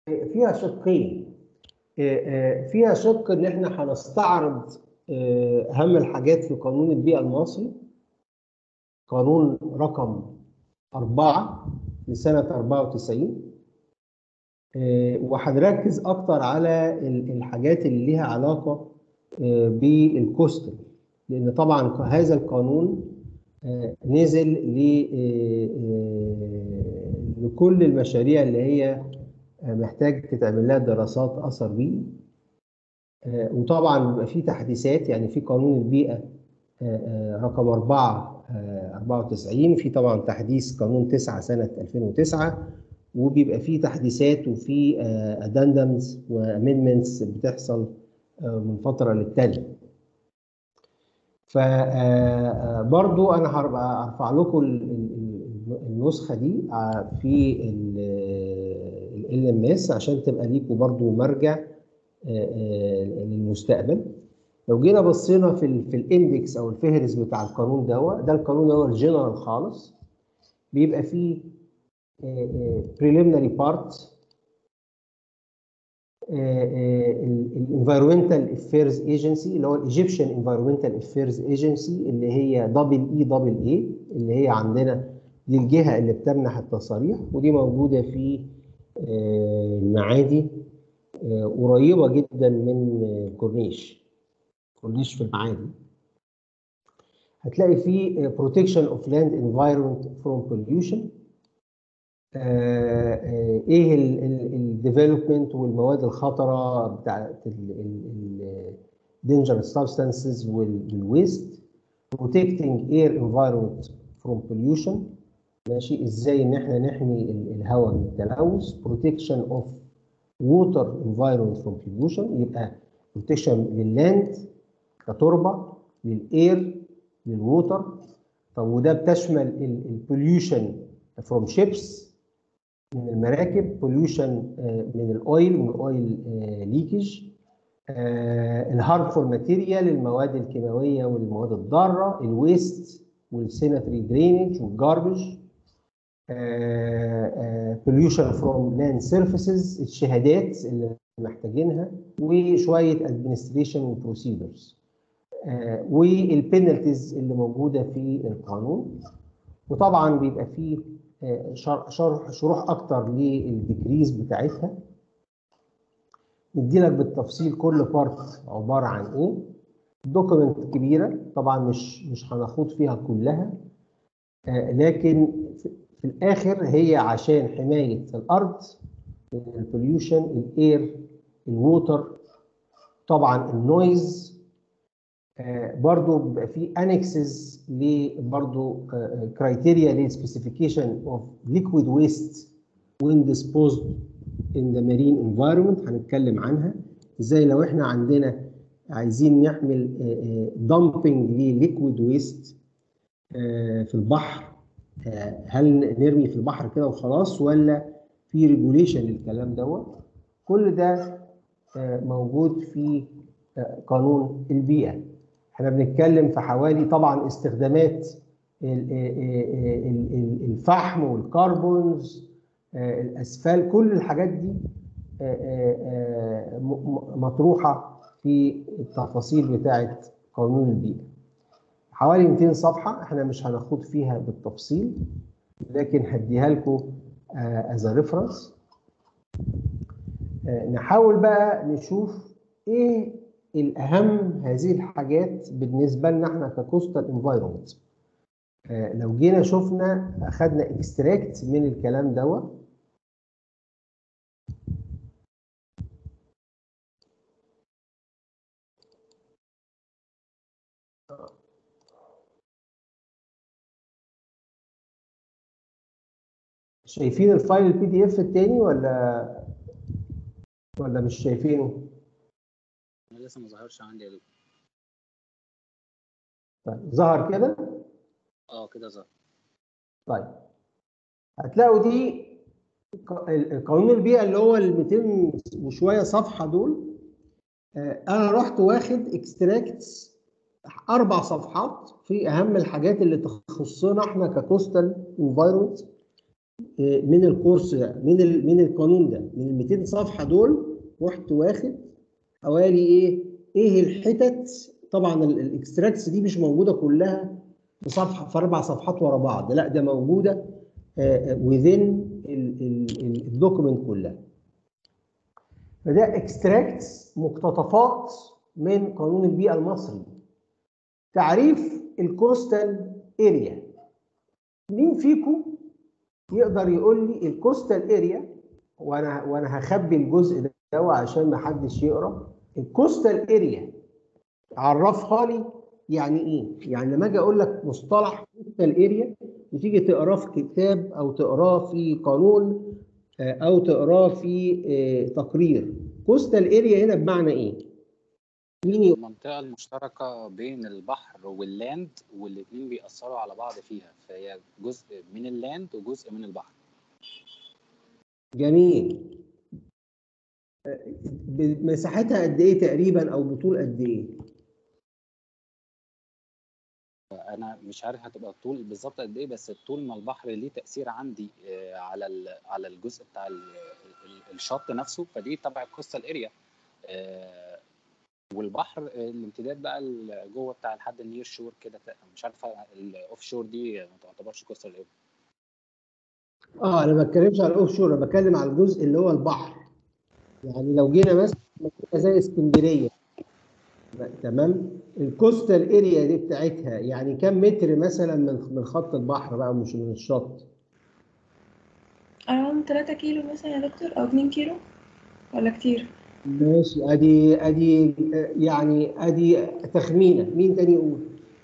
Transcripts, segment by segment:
فيها شقين فيها شق ان احنا هنستعرض اهم الحاجات في قانون البيئه المصري قانون رقم أربعة لسنة 94 وهنركز أكتر على الحاجات اللي ليها علاقة بالكوستل لأن طبعا هذا القانون نزل لكل المشاريع اللي هي محتاج تتعمل لها دراسات أثر بيئي وطبعا بيبقى في تحديثات يعني في قانون البيئة رقم 4 94 في طبعا تحديث قانون 9 سنة 2009 وبيبقى في تحديثات وفي ادندمز وامندمنتس بتحصل من فترة للتانية فبرضو انا هبقى ارفع لكم النسخة دي في ال ام اس عشان تبقى ليكم برضو مرجع للمستقبل لو جينا بصينا في ال في الاندكس او الفهرس بتاع القانون دوت ده القانون ده هو الجنرال خالص بيبقى فيه بريليمينري بارت الانفيرمنتال افيرز ايجنسي اللي هو الايجيبشن انفيرمنتال افيرز ايجنسي اللي هي دبل اي دبل اي اللي هي عندنا دي الجهه اللي بتمنح التصاريح ودي موجوده في المعادي قريبه جدا من كورنيش كورنيش في المعادي هتلاقي فيه protection of land environment from pollution ايه الديفلوبمنت والمواد الخطره بتاعت الدينجر سبستانسز والويست protecting air environment from pollution ماشي ازاي ان احنا نحمي الهواء من التلوث protection of water environment from pollution يبقى protection لللاند كتربه للاير للووتر طب وده بتشمل البوليوشن فروم شيبس من المراكب بوليوشن من الاويل من الاويل ليكج الهارمفول ماتيريال المواد الكيماويه والمواد الضاره الويست والسيناتري درينج والجاربج بوليوشن فروم لاند سيرفيسز الشهادات اللي محتاجينها وشويه ادمنستريشن وبروسيدرز والبينالتيز اللي موجوده في القانون وطبعا بيبقى فيه شرح شروح اكتر للديكريز بتاعتها نديلك بالتفصيل كل بارت عباره عن ايه دوكيمنت كبيره طبعا مش مش هنخوض فيها كلها لكن في الاخر هي عشان حمايه الارض من البوليوشن الاير الووتر طبعا النويز برضو بيبقى في انكسز لبرضو كرايتيريا للسبيسيفيكيشن اوف ليكويد ويست وين disposed in the marine environment هنتكلم عنها ازاي لو احنا عندنا عايزين نعمل دامبنج لليكويد ويست في البحر هل نرمي في البحر كده وخلاص ولا في ريجوليشن للكلام دوت كل ده موجود في قانون البيئه احنا بنتكلم في حوالي طبعا استخدامات الفحم والكربونز الاسفال كل الحاجات دي مطروحه في التفاصيل بتاعه قانون البيئه حوالي 200 صفحه احنا مش هناخد فيها بالتفصيل لكن هديها لكم از ريفرنس نحاول بقى نشوف ايه الاهم هذه الحاجات بالنسبه لنا احنا ككوستال انفايرمنت لو جينا شفنا اخذنا اكستراكت من الكلام دوت شايفين الفايل البي دي اف التاني ولا ولا مش شايفينه؟ لسه ما ظهرش عندي يا دكتور طيب ظهر كده؟ اه كده ظهر طيب هتلاقوا دي قانون البيئه اللي هو ال 200 وشويه صفحه دول انا رحت واخد اكستراكتس اربع صفحات في اهم الحاجات اللي تخصنا احنا ككوستال انفايرمنت آه، من الكورس ده من ال- من القانون ده من ال 200 صفحه دول رحت واخد حوالي ايه ايه الحتت طبعا الاكستراكتس دي مش موجوده كلها في صفحه في اربع صفحات ورا بعض لا ده موجوده within الدوكيمنت كلها فده اكستراكتس مقتطفات من قانون البيئه المصري تعريف الكوستال اريا مين فيكم يقدر يقول لي الكوستال اريا وانا وانا هخبي الجزء ده عشان ما حدش يقرا الكوستال اريا عرفها لي يعني ايه يعني لما اجي اقول لك مصطلح كوستال اريا وتيجي تقراه في كتاب او تقراه في قانون آه، او تقراه في آه، تقرير كوستال اريا هنا بمعنى ايه مين يقول المنطقة المشتركة بين البحر واللاند والاتنين بيأثروا على بعض فيها فهي جزء من اللاند وجزء من البحر جميل آه، مساحتها قد ايه تقريبا او بطول قد ايه انا مش عارف هتبقى الطول بالظبط قد ايه بس طول ما البحر ليه تأثير عندي آه، على ال- على الجزء بتاع ال- ال- الشط نفسه فدي تبع الكوستال اريا والبحر آه، الامتداد بقى ال- جوه بتاع لحد النير شور كده مش عارف الاوف شور دي ما تعتبرش كوستال اريا اه انا ما بتكلمش على الاوف شور انا بتكلم على الجزء اللي هو البحر يعني لو جينا مثلا مدينة زي اسكندريه تمام الكوستال اريا دي بتاعتها يعني كم متر مثلا من من خط البحر بقى مش من الشط around 3 كيلو مثلا يا دكتور أو 2 كيلو ولا كتير؟ ماشي ادي ادي آه، يعني ادي تخمينه مين تاني يقول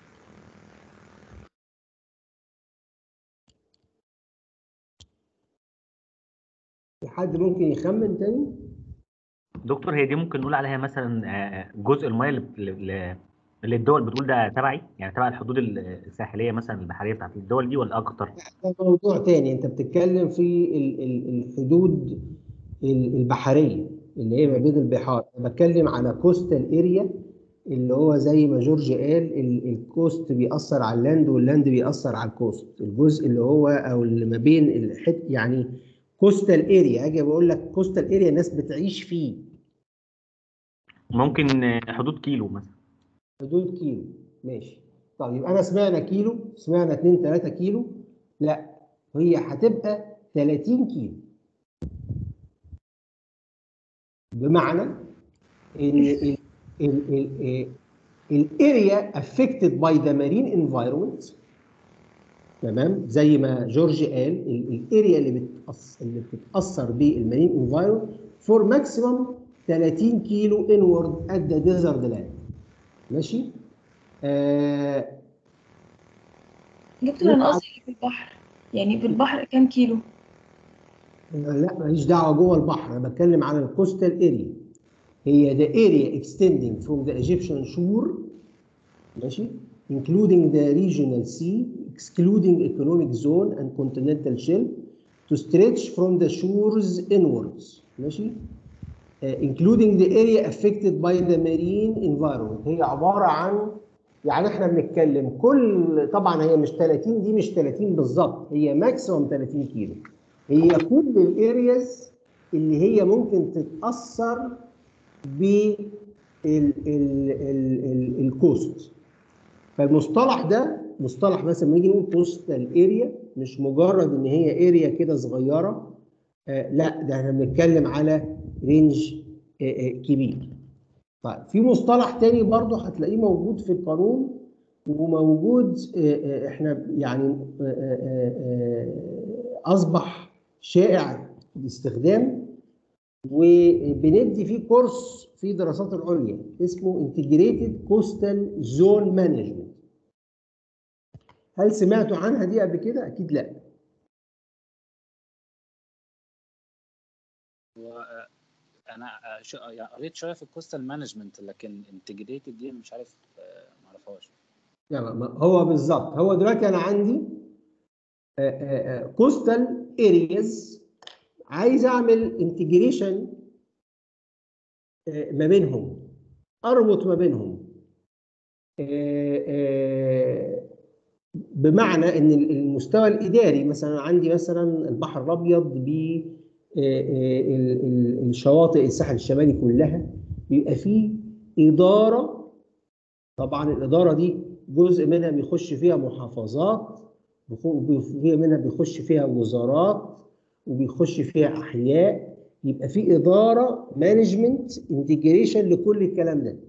في حد ممكن يخمن تاني دكتور هي دي ممكن نقول عليها مثلا آه، جزء الميه اللي اللي- اللي الدول بتقول ده تبعي يعني تبع الحدود الساحليه مثلا البحريه بتاعت الدول دي ولا اكتر؟ ده موضوع تاني انت بتتكلم في ال- ال- الحدود ال- البحريه اللي هي ما بين البحار انا بتكلم على كوستال اريا اللي هو زي ما جورج قال ال- الكوست بيأثر على اللاند واللاند بيأثر على الكوست الجزء اللي هو او اللي ما بين الحت يعني كوستال اريا اجي بقول لك كوستال اريا الناس بتعيش فيه ممكن آه، حدود كيلو مثلا حدود كيلو ماشي طيب يبقى انا سمعنا كيلو سمعنا 2 3 كيلو لا هي هتبقى 30 كيلو بمعنى ان ال ال ال الاريا affected by the marine environment تمام زي ما جورج قال الاريا اللي بتأثر اللي بتتاثر بالمارين انفايرمنت فور ماكسيمم 30 كيلو انورد ات ذا ديزرت لاند ماشي آه دكتور أنا يبقى- قصدي في البحر يعني في البحر كام كيلو؟ لا ماليش دعوه جوه البحر انا بتكلم على الكوستال اريا هي the area extending from the Egyptian shore ماشي including the regional sea excluding economic zone and continental shelf to stretch from the shores inwards ماشي uh, including the area affected by the marine environment هي عباره عن يعني احنا بنتكلم كل طبعا هي مش 30 دي مش 30 بالظبط هي ماكسيموم 30 كيلو هي كل الارياز اللي هي ممكن تتاثر بالكوست فالمصطلح ده مصطلح مثلا لما نيجي نقول كوستال اريا مش مجرد ان هي اريا كده صغيره آه لا ده احنا بنتكلم على رينج آه آه كبير طيب في مصطلح تاني برضه هتلاقيه موجود في القانون وموجود آه، آه، احنا يعني آه، آه، آه، اصبح شائع الاستخدام وبندي فيه كورس في دراسات العليا اسمه انتجريتد كوستال زون مانجمنت هل سمعتوا عنها دي قبل كده؟ اكيد لا هو آه، انا آه، شو- يعني قريت شويه في الكوستال مانجمنت لكن انتجريتد دي مش عارف آه، ما اعرفهاش يعني ما- هو بالظبط هو دلوقتي انا عندي كوستال ارياز عايز اعمل انتجريشن ما بينهم اربط ما بينهم آه، آه، بمعنى ان المستوى الاداري مثلا عندي مثلا البحر الابيض ب الشواطئ الساحل الشمالي كلها بيبقى فيه اداره طبعا الاداره دي جزء منها بيخش فيها محافظات وفي منها بيخش فيها وزارات وبيخش فيها احياء يبقى في اداره مانجمنت انتجريشن لكل الكلام ده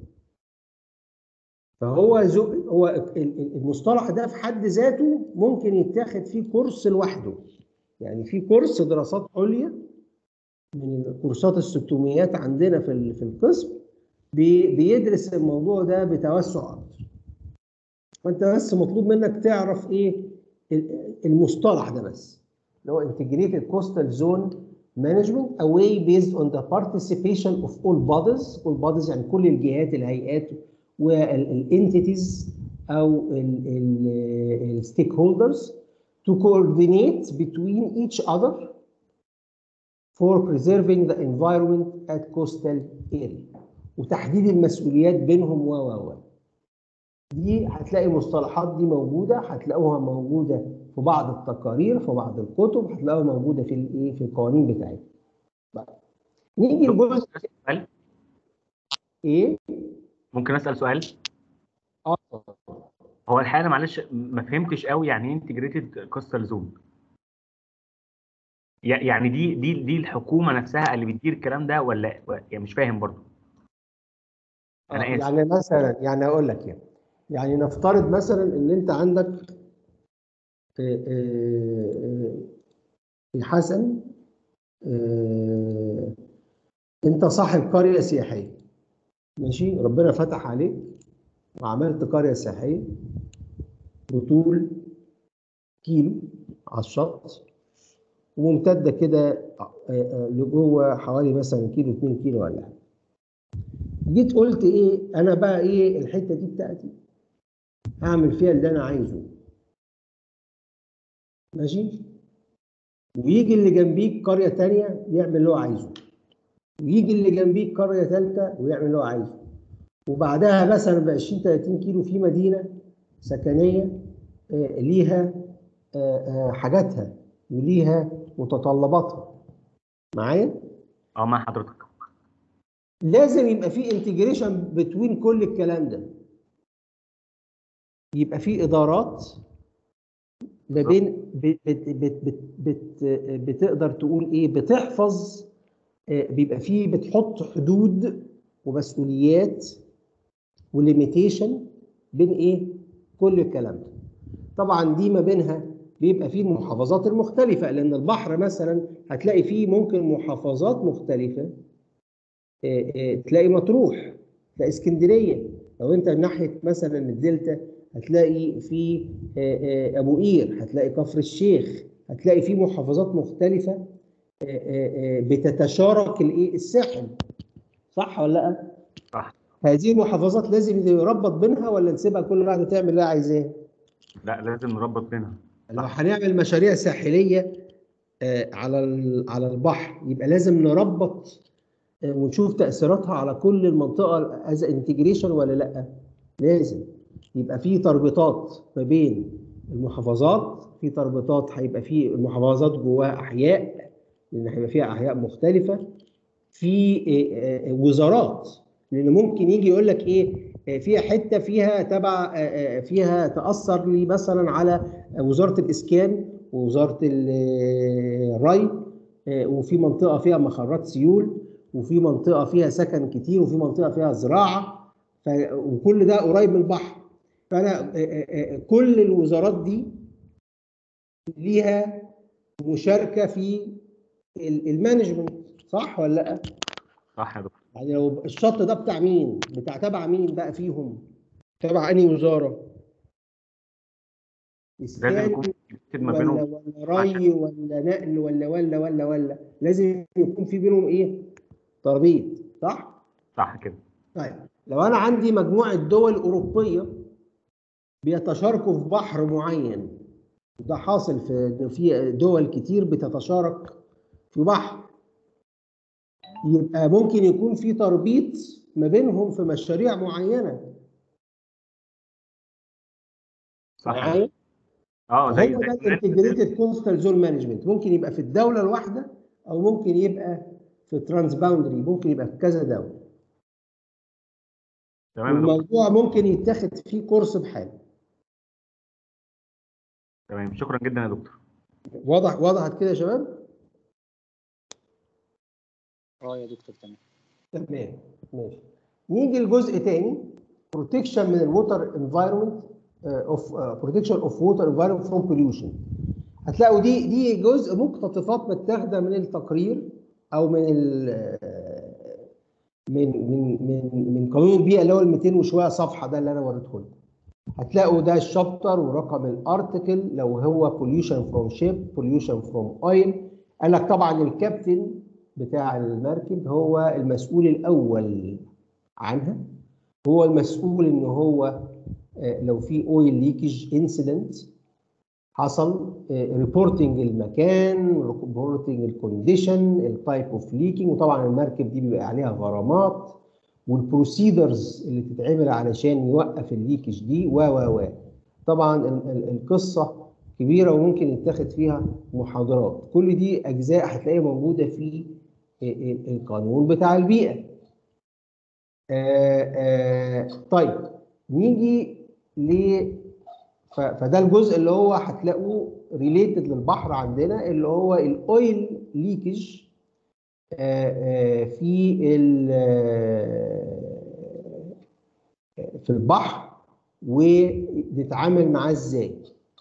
فهو زو هو المصطلح ده في حد ذاته ممكن يتاخد فيه كورس لوحده يعني في كورس دراسات عليا من الكورسات الستميات عندنا في في القسم بيدرس الموضوع ده بتوسع اكتر فانت بس مطلوب منك تعرف ايه المصطلح ده بس اللي هو integrated coastal zone management a way based on the participation of all bodies all bodies يعني كل الجهات الهيئات والانتيتيز او الستيك هولدرز to coordinate between each other for preserving the environment at coastal area وتحديد المسؤوليات بينهم و و و دي هتلاقي المصطلحات دي موجوده هتلاقوها موجوده في بعض التقارير في بعض الكتب هتلاقوها موجوده في الايه في القوانين بتاعتنا نيجي لجزء ايه ممكن اسال سؤال اه هو الحقيقه انا معلش ما فهمتش قوي يعني ايه انتجريتد كوستال زون يعني دي دي دي الحكومه نفسها اللي بتدير الكلام ده ولا يعني مش فاهم برضه انا اسف يعني مثلا يعني اقول لك يعني يعني نفترض مثلا ان انت عندك حسن انت صاحب قريه سياحيه ماشي ربنا فتح عليك وعملت قريه سياحيه بطول كيلو على الشط وممتده كده لجوه حوالي مثلا كيلو 2 كيلو ولا حاجه جيت قلت ايه انا بقى ايه الحته دي بتاعتي هعمل فيها اللي انا عايزه ماشي ويجي اللي جنبيك قريه تانية يعمل اللي هو عايزه ويجي اللي جنبيك قريه ثالثه ويعمل اللي هو عايزه وبعدها مثلا ب 20 30 كيلو في مدينه سكنيه آه ليها آه آه حاجاتها وليها متطلباتها معايا؟ اه مع حضرتك لازم يبقى في انتجريشن بتوين كل الكلام ده يبقى في ادارات ما بين بت بت بت بت بتقدر تقول ايه بتحفظ بيبقى في بتحط حدود ومسؤوليات وليميتيشن بين ايه كل الكلام ده طبعا دي ما بينها بيبقى فيه المحافظات المختلفه لان البحر مثلا هتلاقي فيه ممكن محافظات مختلفه تلاقي مطروح تلاقي اسكندريه لو انت ناحيه مثلا الدلتا هتلاقي في ابو قير هتلاقي كفر الشيخ هتلاقي في محافظات مختلفه بتتشارك الايه الساحل صح ولا لا صح هذه المحافظات لازم يربط بينها ولا نسيبها كل واحده تعمل اللي عايزاه لا لازم نربط بينها لو هنعمل مشاريع ساحليه على على البحر يبقى لازم نربط ونشوف تاثيراتها على كل المنطقه از انتجريشن ولا لا لازم يبقى في تربيطات ما بين المحافظات في تربيطات هيبقى في المحافظات جواها احياء لان هيبقى فيها احياء مختلفه في وزارات لان ممكن يجي يقول لك ايه فيها حته فيها تبع فيها تاثر لي مثلا على وزاره الاسكان ووزاره الري وفي منطقه فيها مخرات سيول وفي منطقه فيها سكن كتير وفي منطقه فيها زراعه ف... وكل ده قريب من البحر فانا كل الوزارات دي ليها مشاركه في المانجمنت صح ولا لا؟ صح يا دكتور يعني لو الشط ده بتاع مين؟ بتاع تبع مين بقى فيهم؟ تبع انهي وزاره؟ لازم يكون في ما ولا بينهم ولا ري ولا نقل ولا ولا ولا ولا لازم يكون في بينهم ايه؟ تربيط صح؟ صح كده طيب لو انا عندي مجموعه دول اوروبيه بيتشاركوا في بحر معين ده حاصل في في دول كتير بتتشارك في بحر يبقى ممكن يكون في تربيط ما بينهم في مشاريع معينه صح معايا؟ اه زي هو زي ده الانتجريتد كوستال زون مانجمنت ممكن يبقى في الدوله الواحده او ممكن يبقى في ترانس باوندري ممكن يبقى في كذا دوله تمام يا دكتور والموضوع ممكن يتاخد فيه كورس بحاله تمام شكرا جدا يا دكتور واضح وضحت كده يا شباب اه يا دكتور تمام تمام ماشي نيجي لجزء تاني بروتكشن من الووتر انفايرمنت اوف بروتكشن اوف ووتر انفايرمنت فروم بوليوشن هتلاقوا دي دي جزء مقتطفات متاخده من التقرير او من ال آه، من من من من قانون البيئه اللي هو ال 200 وشويه صفحه ده اللي انا وريته لكم هتلاقوا ده الشابتر ورقم الارتكل لو هو بوليوشن فروم شيب بوليوشن فروم اويل قال لك طبعا الكابتن بتاع المركب هو المسؤول الاول عنها هو المسؤول ان هو آه، لو في اويل ليكج انسيدنت حصل ريبورتنج المكان ريبورتنج الكونديشن التايب اوف ليكينج وطبعا المركب دي بيبقى عليها غرامات والبروسيدرز اللي تتعمل علشان يوقف الليكج دي و و و طبعا ال- ال- القصه كبيره وممكن يتاخد فيها محاضرات كل دي اجزاء هتلاقيها موجوده في ال- ال- القانون بتاع البيئه آه، آه، طيب نيجي ل ف- فده الجزء اللي هو هتلاقوه ريليتد للبحر عندنا اللي هو الاويل ليكج في ال- آه، في البحر ونتعامل معاه ازاي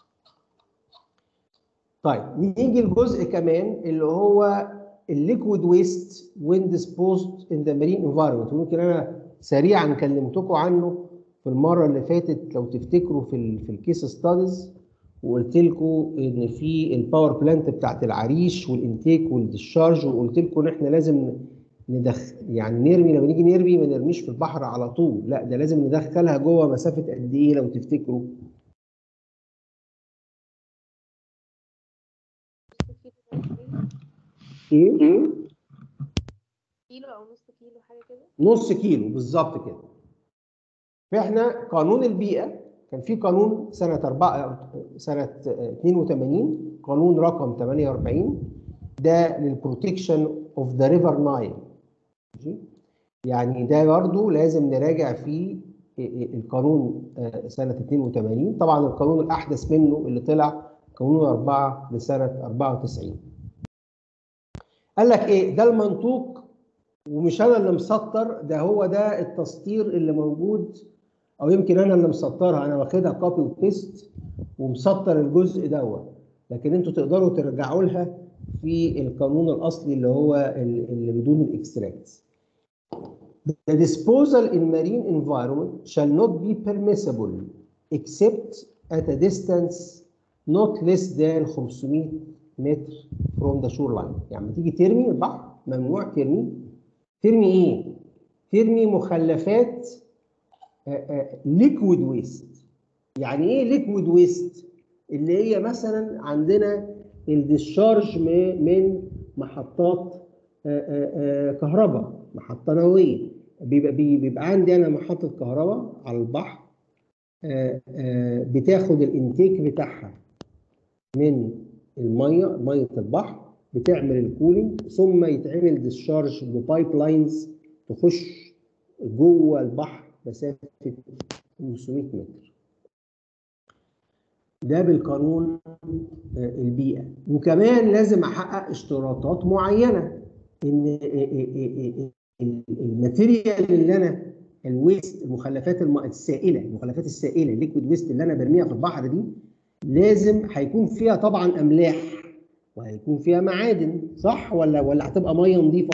طيب نيجي لجزء كمان اللي هو الليكويد ويست وين ديسبوزد ان ذا مارين انفايرمنت ممكن انا سريعا كلمتكم عنه في المره اللي فاتت لو تفتكروا في ال في الكيس ستاديز وقلت لكم ان في الباور بلانت بتاعت العريش والانتيك والديشارج وقلت لكم ان احنا لازم ندخل يعني نرمي لما نيجي نرمي ما نرميش في البحر على طول لا ده لازم ندخلها جوه مسافه قد ايه لو تفتكروا ايه كيلو او نص كيلو حاجه كده نص كيلو بالظبط كده فاحنا قانون البيئه كان في قانون سنه 4 سنه 82 قانون رقم 48 ده للبروتكشن اوف ذا ريفر نايل يعني ده برضه لازم نراجع فيه القانون آه، سنه 82 طبعا القانون الاحدث منه اللي طلع قانون 4 لسنه 94 قال لك ايه ده المنطوق ومش انا اللي مسطر ده هو ده التسطير اللي موجود او يمكن انا اللي مسطرها انا واخدها كوبي وبيست ومسطر الجزء دوت لكن انتوا تقدروا ترجعوا لها في القانون الاصلي اللي هو ال- اللي بدون الاكستراكت The disposal in marine environment shall not be permissible except at a distance not less than 500 متر from the shoreline يعني لما تيجي ترمي البحر ممنوع ترمي ترمي ايه؟ ترمي مخلفات ليكويد ويست يعني ايه ليكويد ويست؟ اللي هي مثلا عندنا الديشارج م- من محطات آه، آه، آه، كهرباء محطه نوويه بيبقى بي- بيبقى عندي انا محطه كهرباء على البحر آه، آه، بتاخد الانتيك بتاعها من الميه ميه البحر بتعمل الكولينج ثم يتعمل ديسشارج ببايب لاينز تخش جوه البحر مسافه 500 متر ده بالقانون آه، البيئه وكمان لازم احقق اشتراطات معينه ان آه، آه، آه، آه، الماتيريال اللي انا الويست المخلفات الم- السائله المخلفات السائله الليكويد ويست اللي انا برميها في البحر دي لازم هيكون فيها طبعا املاح وهيكون فيها معادن صح ولا ولا هتبقى ميه نظيفه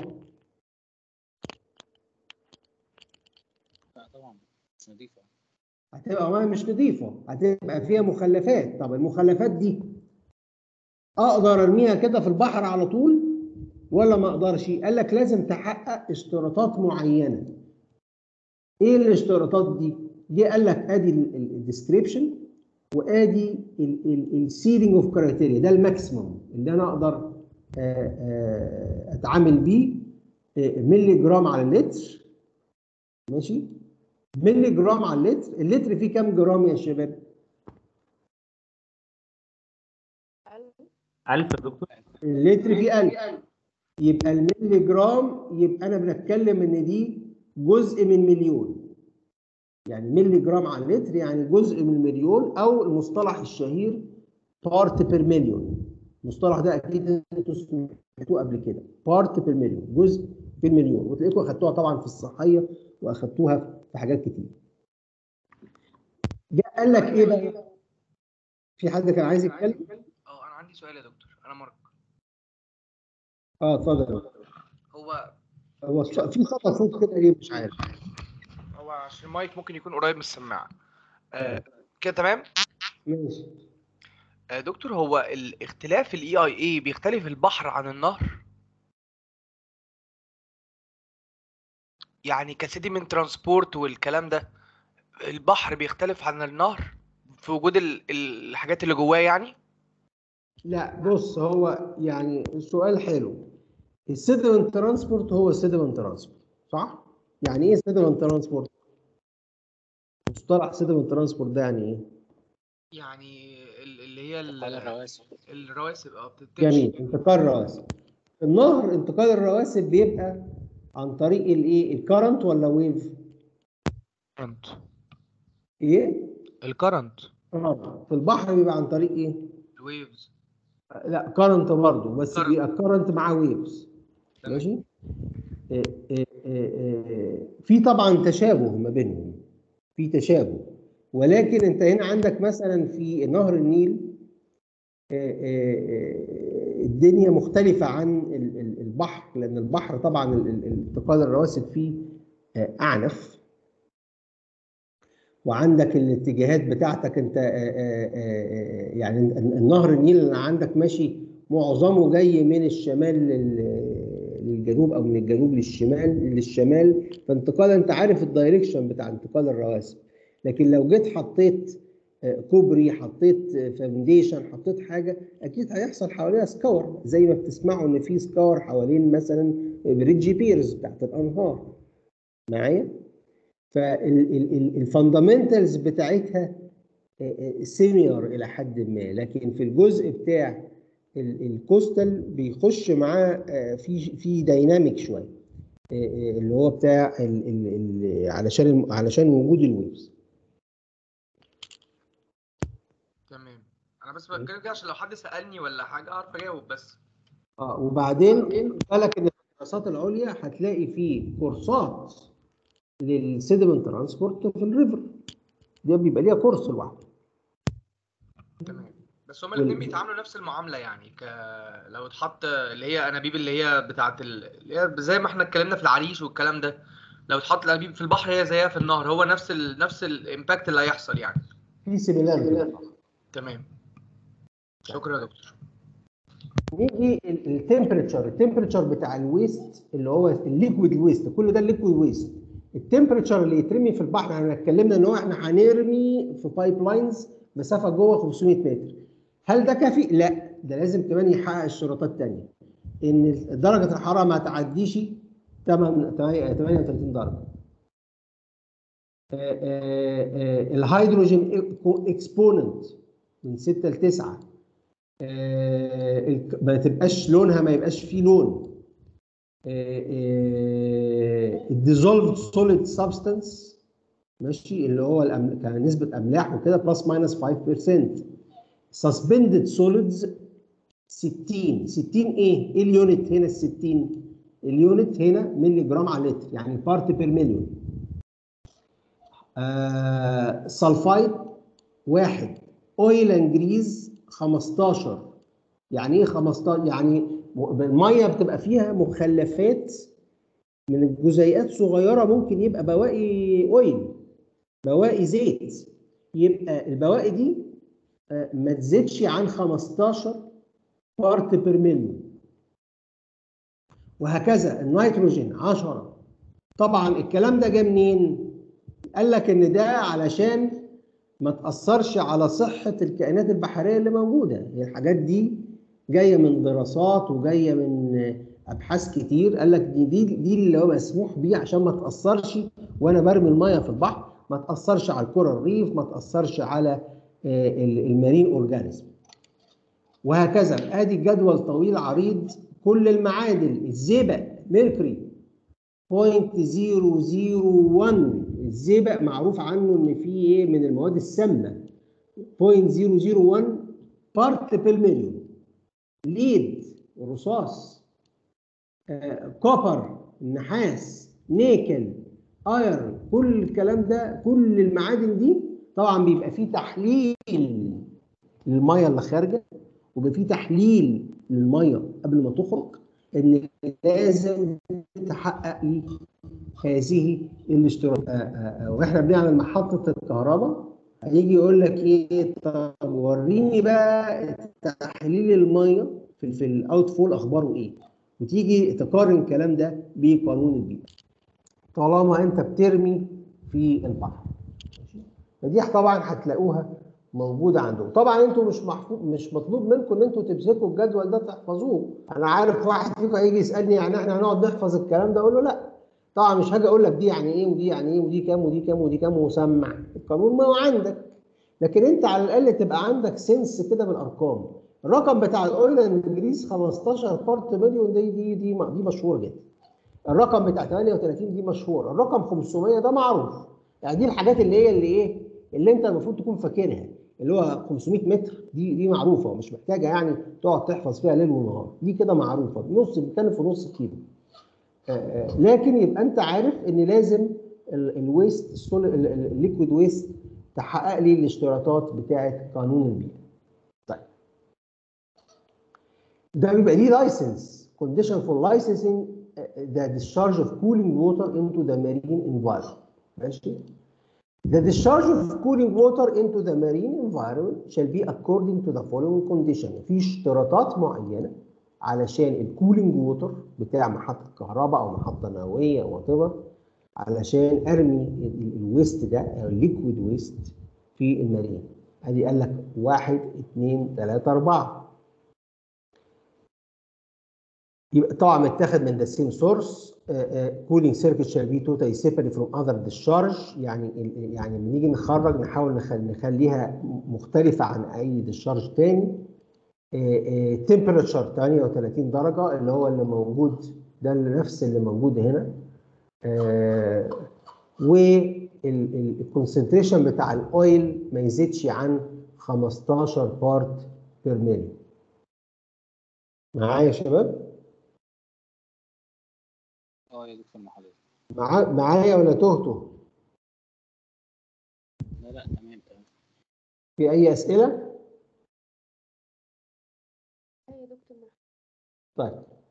لا طبعا مش نظيفه هتبقى ميه مش نظيفه هتبقى فيها مخلفات طب المخلفات دي اقدر ارميها كده في البحر على طول ولا ما اقدرش قال لك لازم تحقق اشتراطات معينه ايه الاشتراطات دي دي قال لك ادي الديسكريبشن وادي السيلينج اوف كرايتيريا ده الماكسيموم اللي انا اقدر آه، آه، اتعامل بيه آه، ملي جرام على اللتر ماشي ملي جرام على اللتر اللتر فيه كام جرام يا شباب 1000 يا دكتور اللتر فيه 1000 يبقى الملي جرام يبقى انا بنتكلم ان دي جزء من مليون يعني ملي جرام على اللتر يعني جزء من المليون او المصطلح الشهير بارت بير مليون المصطلح ده اكيد انتوا سمعتوه قبل كده بارت بير مليون جزء في المليون وتلاقيكم اخدتوها طبعا في الصحيه واخدتوها في حاجات كتير جاء قال لك ايه بقى في حد كان عايز يتكلم اه انا عندي سؤال يا دكتور انا مارك اه اتفضل هو هو في خطا صوت كده ليه مش عارف هو عشان المايك ممكن يكون قريب من السماعه آه كده تمام ماشي آه دكتور هو الاختلاف الاي اي اي بيختلف البحر عن النهر يعني كسيديمنت ترانسبورت والكلام ده البحر بيختلف عن النهر في وجود ال- ال- الحاجات اللي جواه يعني لا بص هو يعني السؤال حلو السيدمنت ترانسبورت هو السيدمنت ترانسبورت صح؟ يعني ايه سيدمنت ترانسبورت؟ مصطلح سيدمنت ترانسبورت ده يعني ايه؟ يعني ال- اللي هي ال- على الرواسب الرواسب اه بتمشي جميل انتقال الرواسب النهر انتقال الرواسب بيبقى عن طريق الايه؟ الكرنت ولا ويف؟ الكرنت ايه؟ الكرنت اه في البحر بيبقى عن طريق ايه؟ الويفز لا كرنت برضه بس current. بيبقى كرنت مع ويفز تمام. ماشي إيه إيه إيه إيه في طبعا تشابه ما بينهم في تشابه ولكن انت هنا عندك مثلا في نهر النيل إيه إيه إيه الدنيا مختلفة عن ال- ال- البحر لأن البحر طبعا ال- ال- انتقال الرواسب فيه آه، أعنف وعندك الاتجاهات بتاعتك انت آه، آه، آه، يعني النهر النيل اللي عندك ماشي معظمه جاي من الشمال لل- للجنوب او من الجنوب للشمال للشمال فانتقال انت عارف الدايركشن بتاع انتقال الرواسب لكن لو جيت حطيت آه، كوبري حطيت فاونديشن حطيت حاجه اكيد هيحصل حواليها سكور زي ما بتسمعوا ان في سكور حوالين مثلا بريدج بيرز بتاعت الانهار معايا فالفاندامنتالز بتاعتها سيميور الى حد ما لكن في الجزء بتاع ال- الكوستال بيخش معاه آه، في في دايناميك شويه آه، آه، اللي هو بتاع ال ال ال علشان الم- علشان وجود الويفز تمام انا بس بتكلم كده عشان لو حد سالني ولا حاجه اعرف اجاوب بس اه وبعدين خد بالك ان في الدراسات العليا هتلاقي فيه كورسات للسيدمنت ترانسبورت في الريفر ده بيبقى ليها كورس لوحده تمام بس هما وال- الاثنين بيتعاملوا نفس المعامله يعني ك لو اتحط اللي هي انابيب اللي هي بتاعت ال... اللي هي زي ما احنا اتكلمنا في العريش والكلام ده لو اتحط الانابيب في البحر هي زيها في النهر هو نفس ال... نفس الامباكت اللي هيحصل يعني في سيميلاريتي تمام شكرا يا دكتور نيجي التمبريتشر التمبريتشر بتاع الويست اللي هو الليكويد ويست كل ده الليكويد ويست التمبريتشر اللي يترمي في البحر احنا اتكلمنا ان هو احنا هنرمي في بايب لاينز مسافه جوه 500 متر هل ده كافي؟ لا ده لازم كمان يحقق الشروطات الثانيه ان درجه الحراره ما تعديش 38 درجه آه، آه، آه، الهيدروجين اكسبوننت من 6 ل 9 آه، الك- ما تبقاش لونها ما يبقاش فيه لون الديزولفد سوليد سبستانس ماشي اللي هو الأم- كنسبه املاح وكده بلس ماينس 5% سسبندد سوليدز 60 60 ايه؟ ايه اليونت هنا ال 60 اليونت هنا ملي جرام على لتر يعني بارت بير مليون آه سلفايد واحد اويل اند جريز 15 يعني ايه 15 يعني م- الميه بتبقى فيها مخلفات من الجزيئات صغيره ممكن يبقى بواقي اويل بواقي زيت يبقى البواقي دي آه، ما تزيدش عن 15 بارت بير مليون وهكذا النيتروجين 10 طبعا الكلام ده جه منين؟ قال لك ان ده علشان ما تاثرش على صحه الكائنات البحريه اللي موجوده هي الحاجات دي جايه من دراسات وجايه من ابحاث كتير قال لك دي دي دي اللي هو مسموح بيه عشان ما تاثرش وانا برمي الميه في البحر ما تاثرش على الكره الريف ما تاثرش على آه، ال- المارين اورجانيزم وهكذا ادي جدول طويل عريض كل المعادن الزئبق ميركوري 0.001 الزئبق معروف عنه ان فيه ايه من المواد السامه 0.001 بارت بير مليون ليد الرصاص آه، كوبر النحاس نيكل ايرون كل الكلام ده كل المعادن دي طبعا بيبقى فيه تحليل للميه اللي خارجه وبيبقى فيه تحليل للميه قبل ما تخرج ان لازم تحقق لي هذه الاشتراطات آه، آه، آه، واحنا بنعمل محطه الكهرباء هيجي يقول لك ايه طب وريني بقى تحليل الميه في في الاوت فول اخباره ايه وتيجي تقارن الكلام ده بقانون البيئه طالما انت بترمي في البحر ماشي؟ فدي طبعا هتلاقوها موجوده عندهم طبعا انتوا مش محفوظ مش مطلوب منكم ان انتوا تمسكوا الجدول ده تحفظوه انا عارف واحد فيكم هيجي يسالني يعني احنا هنقعد نحفظ الكلام ده اقول له لا طبعا مش هاجي اقول لك دي يعني ايه ودي يعني ايه ودي كام ودي كام ودي كام وسمع القانون ما هو عندك لكن انت على الاقل تبقى عندك سنس كده بالارقام الرقم بتاع الاويل اند جريس 15 بارت مليون دي دي دي دي مشهور جدا الرقم بتاع 38 دي مشهور الرقم 500 ده معروف يعني دي الحاجات اللي هي اللي ايه اللي انت المفروض تكون فاكرها اللي هو 500 متر دي دي معروفه مش محتاجه يعني تقعد تحفظ فيها ليل ونهار دي كده معروفه نص بتتكلم في نص كيلو آه، آه، لكن يبقى انت عارف ان لازم الويست الليكويد ويست تحقق لي الاشتراطات بتاعه قانون البيئه. طيب ده بيبقى ليه لايسنس condition for licensing uh, the discharge of cooling water into the marine environment ماشي The discharge of cooling water into the marine environment shall be according to the following condition في اشتراطات معينه علشان الكولينج ووتر بتاع محطه كهرباء او محطه نوويه او whatever علشان ارمي ال- الويست ده او الليكويد ويست في المارين ادي قال لك واحد اثنين ثلاثة أربعة يبقى طبعا متاخد من ذا سيم سورس كولينج سيركت شال بي توتالي سيبري فروم اذر ديscharge يعني ال- يعني لما نيجي نخرج نحاول نخل- نخليها مختلفه عن اي ديscharge تاني تمبرتشر 38 درجه اللي هو اللي موجود ده اللي نفس اللي موجود هنا والكونسنتريشن بتاع الاويل ما يزيدش عن 15 بارت بير ملي معايا يا شباب اه يا دكتور محمد معا- معايا ولا تهته لا لا تمام تمام في اي اسئله طيب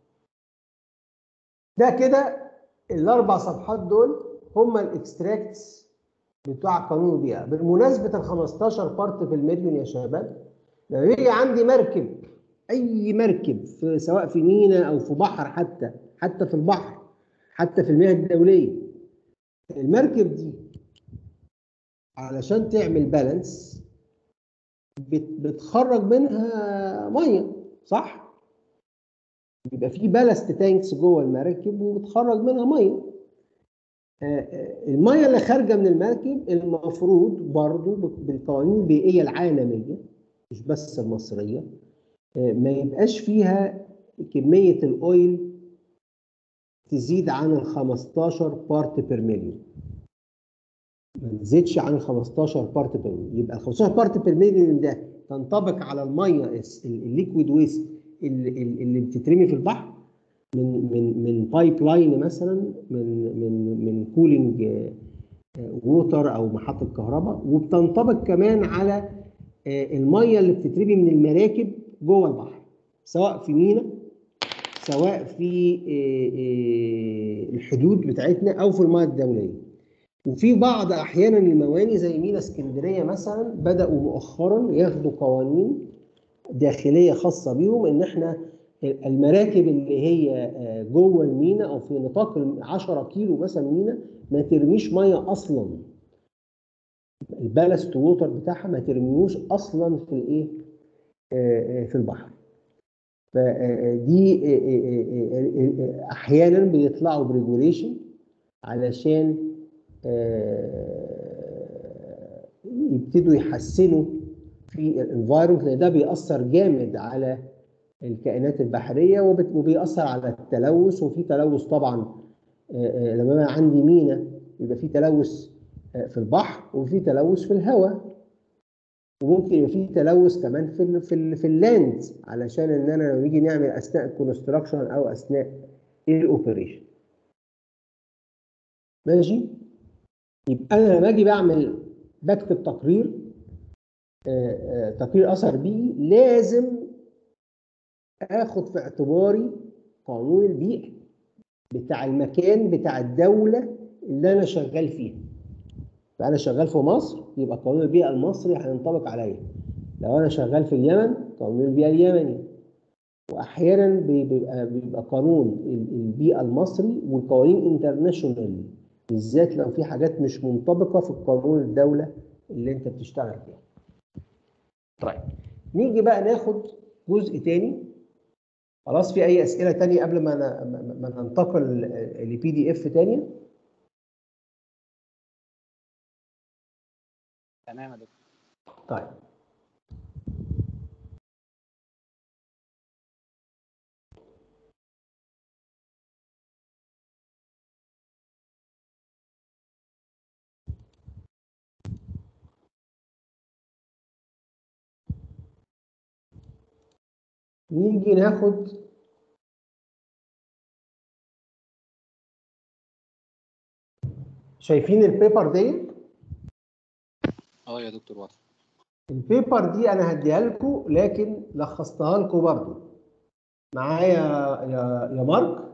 ده كده الاربع صفحات دول هم الاكستراكتس بتوع قانون البيئه بالمناسبه ال 15 بارت في المليون يا شباب لما يجي عندي مركب اي مركب في سواء في ميناء او في بحر حتى حتى في البحر حتى في المياه الدوليه المركب دي علشان تعمل بالانس بت- بتخرج منها ميه صح؟ بيبقى في بالاست تانكس جوه المراكب وبتخرج منها ميه. آه، آه، الميه اللي خارجه من المركب المفروض برضو بالقوانين البيئيه العالميه مش بس المصريه آه، ما يبقاش فيها كميه الاويل تزيد عن ال 15 بارت بير مليون. ما تزيدش عن 15 بارت بير مليون يبقى ال 15 بارت بير مليون ده تنطبق على الميه الس- ال- الليكويد ويست اللي, اللي بتترمي في البحر من من من بايب لاين مثلا من من من كولينج ووتر او محطه كهرباء وبتنطبق كمان على آه، الميه اللي بتترمي من المراكب جوه البحر سواء في ميناء سواء في آه، آه، الحدود بتاعتنا او في المياه الدوليه وفي بعض احيانا المواني زي ميناء اسكندريه مثلا بداوا مؤخرا ياخدوا قوانين داخليه خاصه بيهم ان احنا المراكب اللي هي آه، جوه الميناء او في نطاق ال 10 كيلو مثلا ميناء ما ترميش ميه اصلا البالست ووتر بتاعها ما ترميوش اصلا في الايه آه، آه، في البحر فدي احيانا بيطلعوا بريجوليشن علشان آه، يبتدوا يحسنوا في الانفايرمنت لان ده بيأثر جامد على الكائنات البحريه وبت- وبيأثر على التلوث وفي تلوث طبعا آه، آه، لما انا عندي مينا يبقى في تلوث آه، في البحر وفي تلوث في الهواء وممكن يبقى في تلوث كمان في ال في ال في اللاند علشان ان انا لما نيجي نعمل اثناء الكونستراكشن او اثناء الاوبريشن ماشي يبقى انا لما اجي بعمل بكتب تقرير آه، آه، تقرير اثر بيئي لازم اخد في اعتباري قانون البيئه بتاع المكان بتاع الدوله اللي انا شغال فيها فانا شغال في مصر يبقى قانون البيئه المصري هينطبق عليا لو انا شغال في اليمن قانون البيئه اليمني واحيانا بيبقى بيبقى قانون ال- البيئه المصري والقوانين انترناشونال بالذات لو في حاجات مش منطبقه في القانون الدوله اللي انت بتشتغل فيها. طيب نيجي بقى ناخد جزء تاني خلاص في اي اسئله تانية قبل ما ن- ما- ما ننتقل لبي دي اف تانية تمام يا دكتور طيب نيجي ناخد شايفين البيبر دي اه يا دكتور واضح البيبر دي انا هديها لكم لكن لخصتها لكم برضو معايا يا يا مارك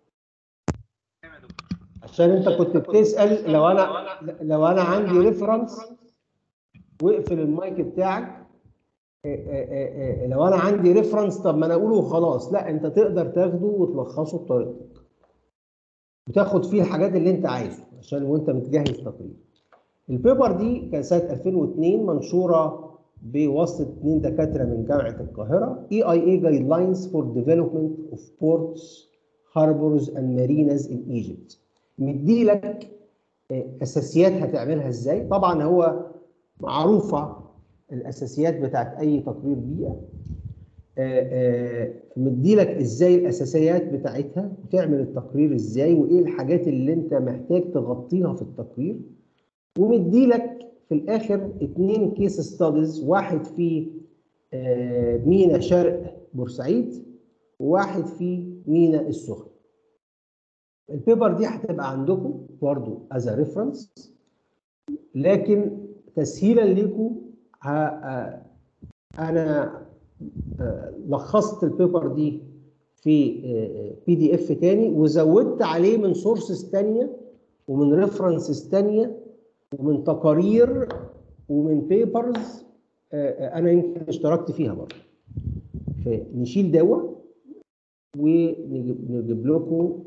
عشان انت كنت بتسال لو انا لو انا عندي ريفرنس واقفل المايك بتاعك إيه إيه إيه إيه، لو انا عندي ريفرنس طب ما انا اقوله وخلاص لا انت تقدر تاخده وتلخصه بطريقتك وتاخد فيه الحاجات اللي انت عايزه عشان وانت بتجهز تقرير البيبر دي كان سنه 2002 منشوره بواسطه اثنين دكاتره من جامعه القاهره EIA Guidelines for Development of Ports, Harbors and Marinas in Egypt. مدي لك آه، اساسيات هتعملها ازاي طبعا هو معروفه الاساسيات بتاعت اي تقرير بيئه آه، آه، مدي لك ازاي الاساسيات بتاعتها وتعمل التقرير ازاي وايه الحاجات اللي انت محتاج تغطيها في التقرير ومدي لك في الاخر اتنين كيس ستاديز واحد في آه، مينا شرق بورسعيد وواحد في مينا السخن البيبر دي هتبقى عندكم برضو از ريفرنس لكن تسهيلا ليكم ه- آه، انا آه، لخصت البيبر دي في بي دي اف تاني وزودت عليه من سورسز تانية ومن ريفرنسز تانية ومن تقارير ومن بيبرز انا يمكن اشتركت فيها برضه فنشيل دوا ونجيب نجيب لكم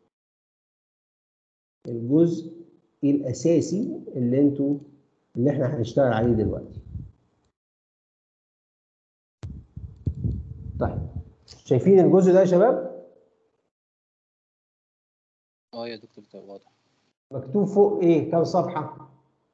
الجزء الاساسي اللي انتوا اللي احنا هنشتغل عليه دلوقتي طيب شايفين الجزء ده يا شباب اه يا دكتور ده واضح مكتوب فوق ايه كام صفحه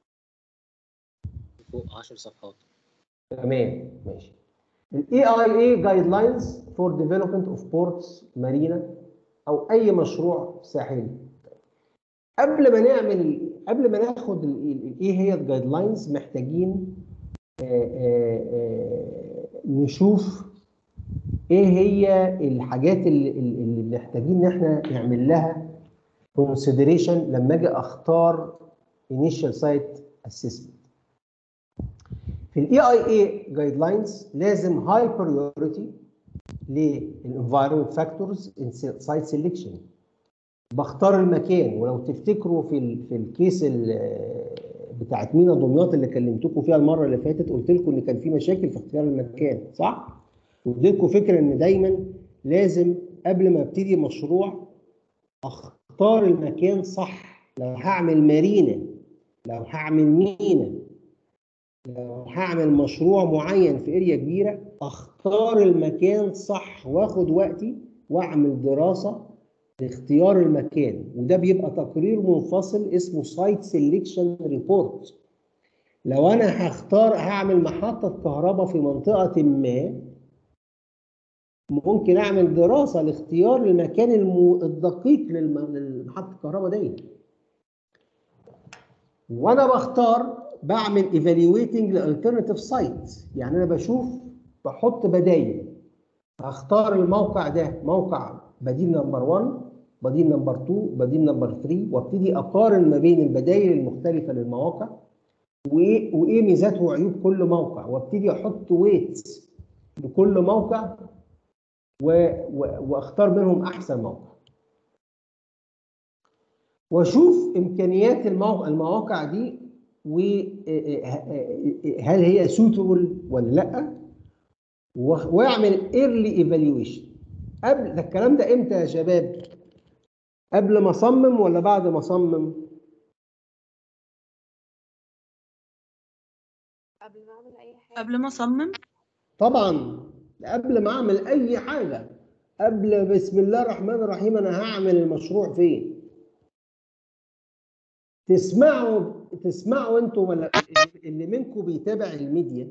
فوق 10 صفحات تمام ماشي ال AIA Guidelines for Development of Ports Marina أو أي مشروع ساحلي. قبل ما نعمل قبل ما ناخد ال- ال- إيه هي الجايد لاينز محتاجين آه، آه، آه، نشوف إيه هي الحاجات اللي, اللي محتاجين إن إحنا نعمل لها consideration لما أجي أختار initial site assessment. في الاي اي اي جايد لاينز لازم هاي بريورتي للانفايرمنت فاكتورز ان سايت سيلكشن بختار المكان ولو تفتكروا في ال في الكيس ال- بتاعت مينا دمياط اللي كلمتكم فيها المره اللي فاتت قلت لكم ان كان في مشاكل في اختيار المكان صح؟ واديتكم فكره ان دايما لازم قبل ما ابتدي مشروع اختار المكان صح لو هعمل مارينا لو هعمل مينا لو هعمل مشروع معين في اريا كبيره اختار المكان صح واخد وقتي واعمل دراسه لاختيار المكان وده بيبقى تقرير منفصل اسمه سايت سيلكشن ريبورت لو انا هختار هعمل محطه كهرباء في منطقه ما ممكن اعمل دراسه لاختيار المكان الم- الدقيق للم- للمحطه الكهرباء دي وانا بختار بعمل ايفالويتنج لالترناتيف سايت يعني انا بشوف بحط بدايل هختار الموقع ده موقع بديل نمبر 1 بديل نمبر 2 بديل نمبر 3 وابتدي اقارن ما بين البدائل المختلفه للمواقع وايه وايه ميزات وعيوب كل موقع وابتدي احط ويت لكل موقع و... و... واختار منهم احسن موقع واشوف امكانيات الموقع المواقع دي وهل هي سوتبل ولا لا و- واعمل ايرلي ايفالويشن قبل ده الكلام ده امتى يا شباب قبل ما اصمم ولا بعد ما اصمم قبل ما اعمل اي حاجه قبل ما اصمم طبعا قبل ما اعمل اي حاجه قبل بسم الله الرحمن الرحيم انا هعمل المشروع فين تسمعوا تسمعوا انتوا ولا اللي منكم بيتابع الميديا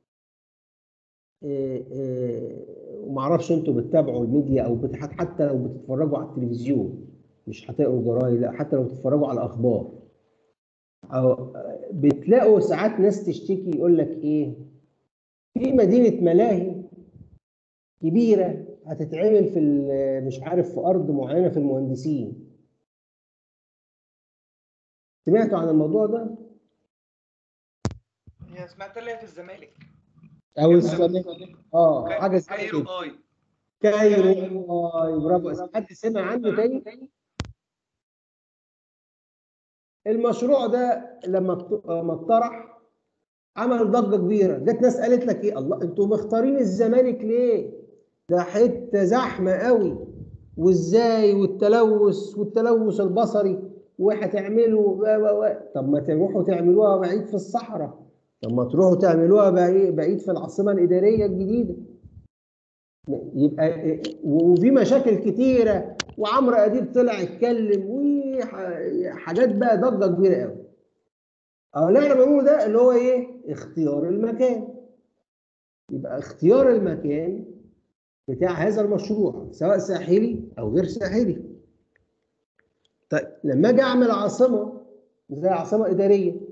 إيه إيه ومعرفش انتوا بتتابعوا الميديا او بت- حتى لو بتتفرجوا على التلفزيون مش هتقروا جرايد لا حتى لو بتتفرجوا على اخبار او بتلاقوا ساعات ناس تشتكي يقول لك ايه في مدينه ملاهي كبيره هتتعمل في ال- مش عارف في ارض معينه في المهندسين سمعتوا عن الموضوع ده هي سمعت اللي هي في الزمالك او السنة اه حاجه زي كايرو كده اي كايرو آه، برافو حد سمع عنه تاني المشروع ده لما ات- لما اتطرح عمل ضجه كبيره جت ناس قالت لك ايه الله انتوا مختارين الزمالك ليه ده حته زحمه قوي وازاي والتلوث والتلوث البصري وهتعملوا و و و طب ما تروحوا تعملوها بعيد في الصحراء طب ما تروحوا تعملوها بعيد بعيد في العاصمه الاداريه الجديده يبقى وفي مشاكل كتيره وعمرو اديب طلع اتكلم وحاجات بقى ضجه كبيره قوي اه اللي احنا بنقوله ده اللي هو ايه اختيار المكان يبقى اختيار المكان بتاع هذا المشروع سواء ساحلي او غير ساحلي طيب لما اجي اعمل عاصمه زي عاصمه اداريه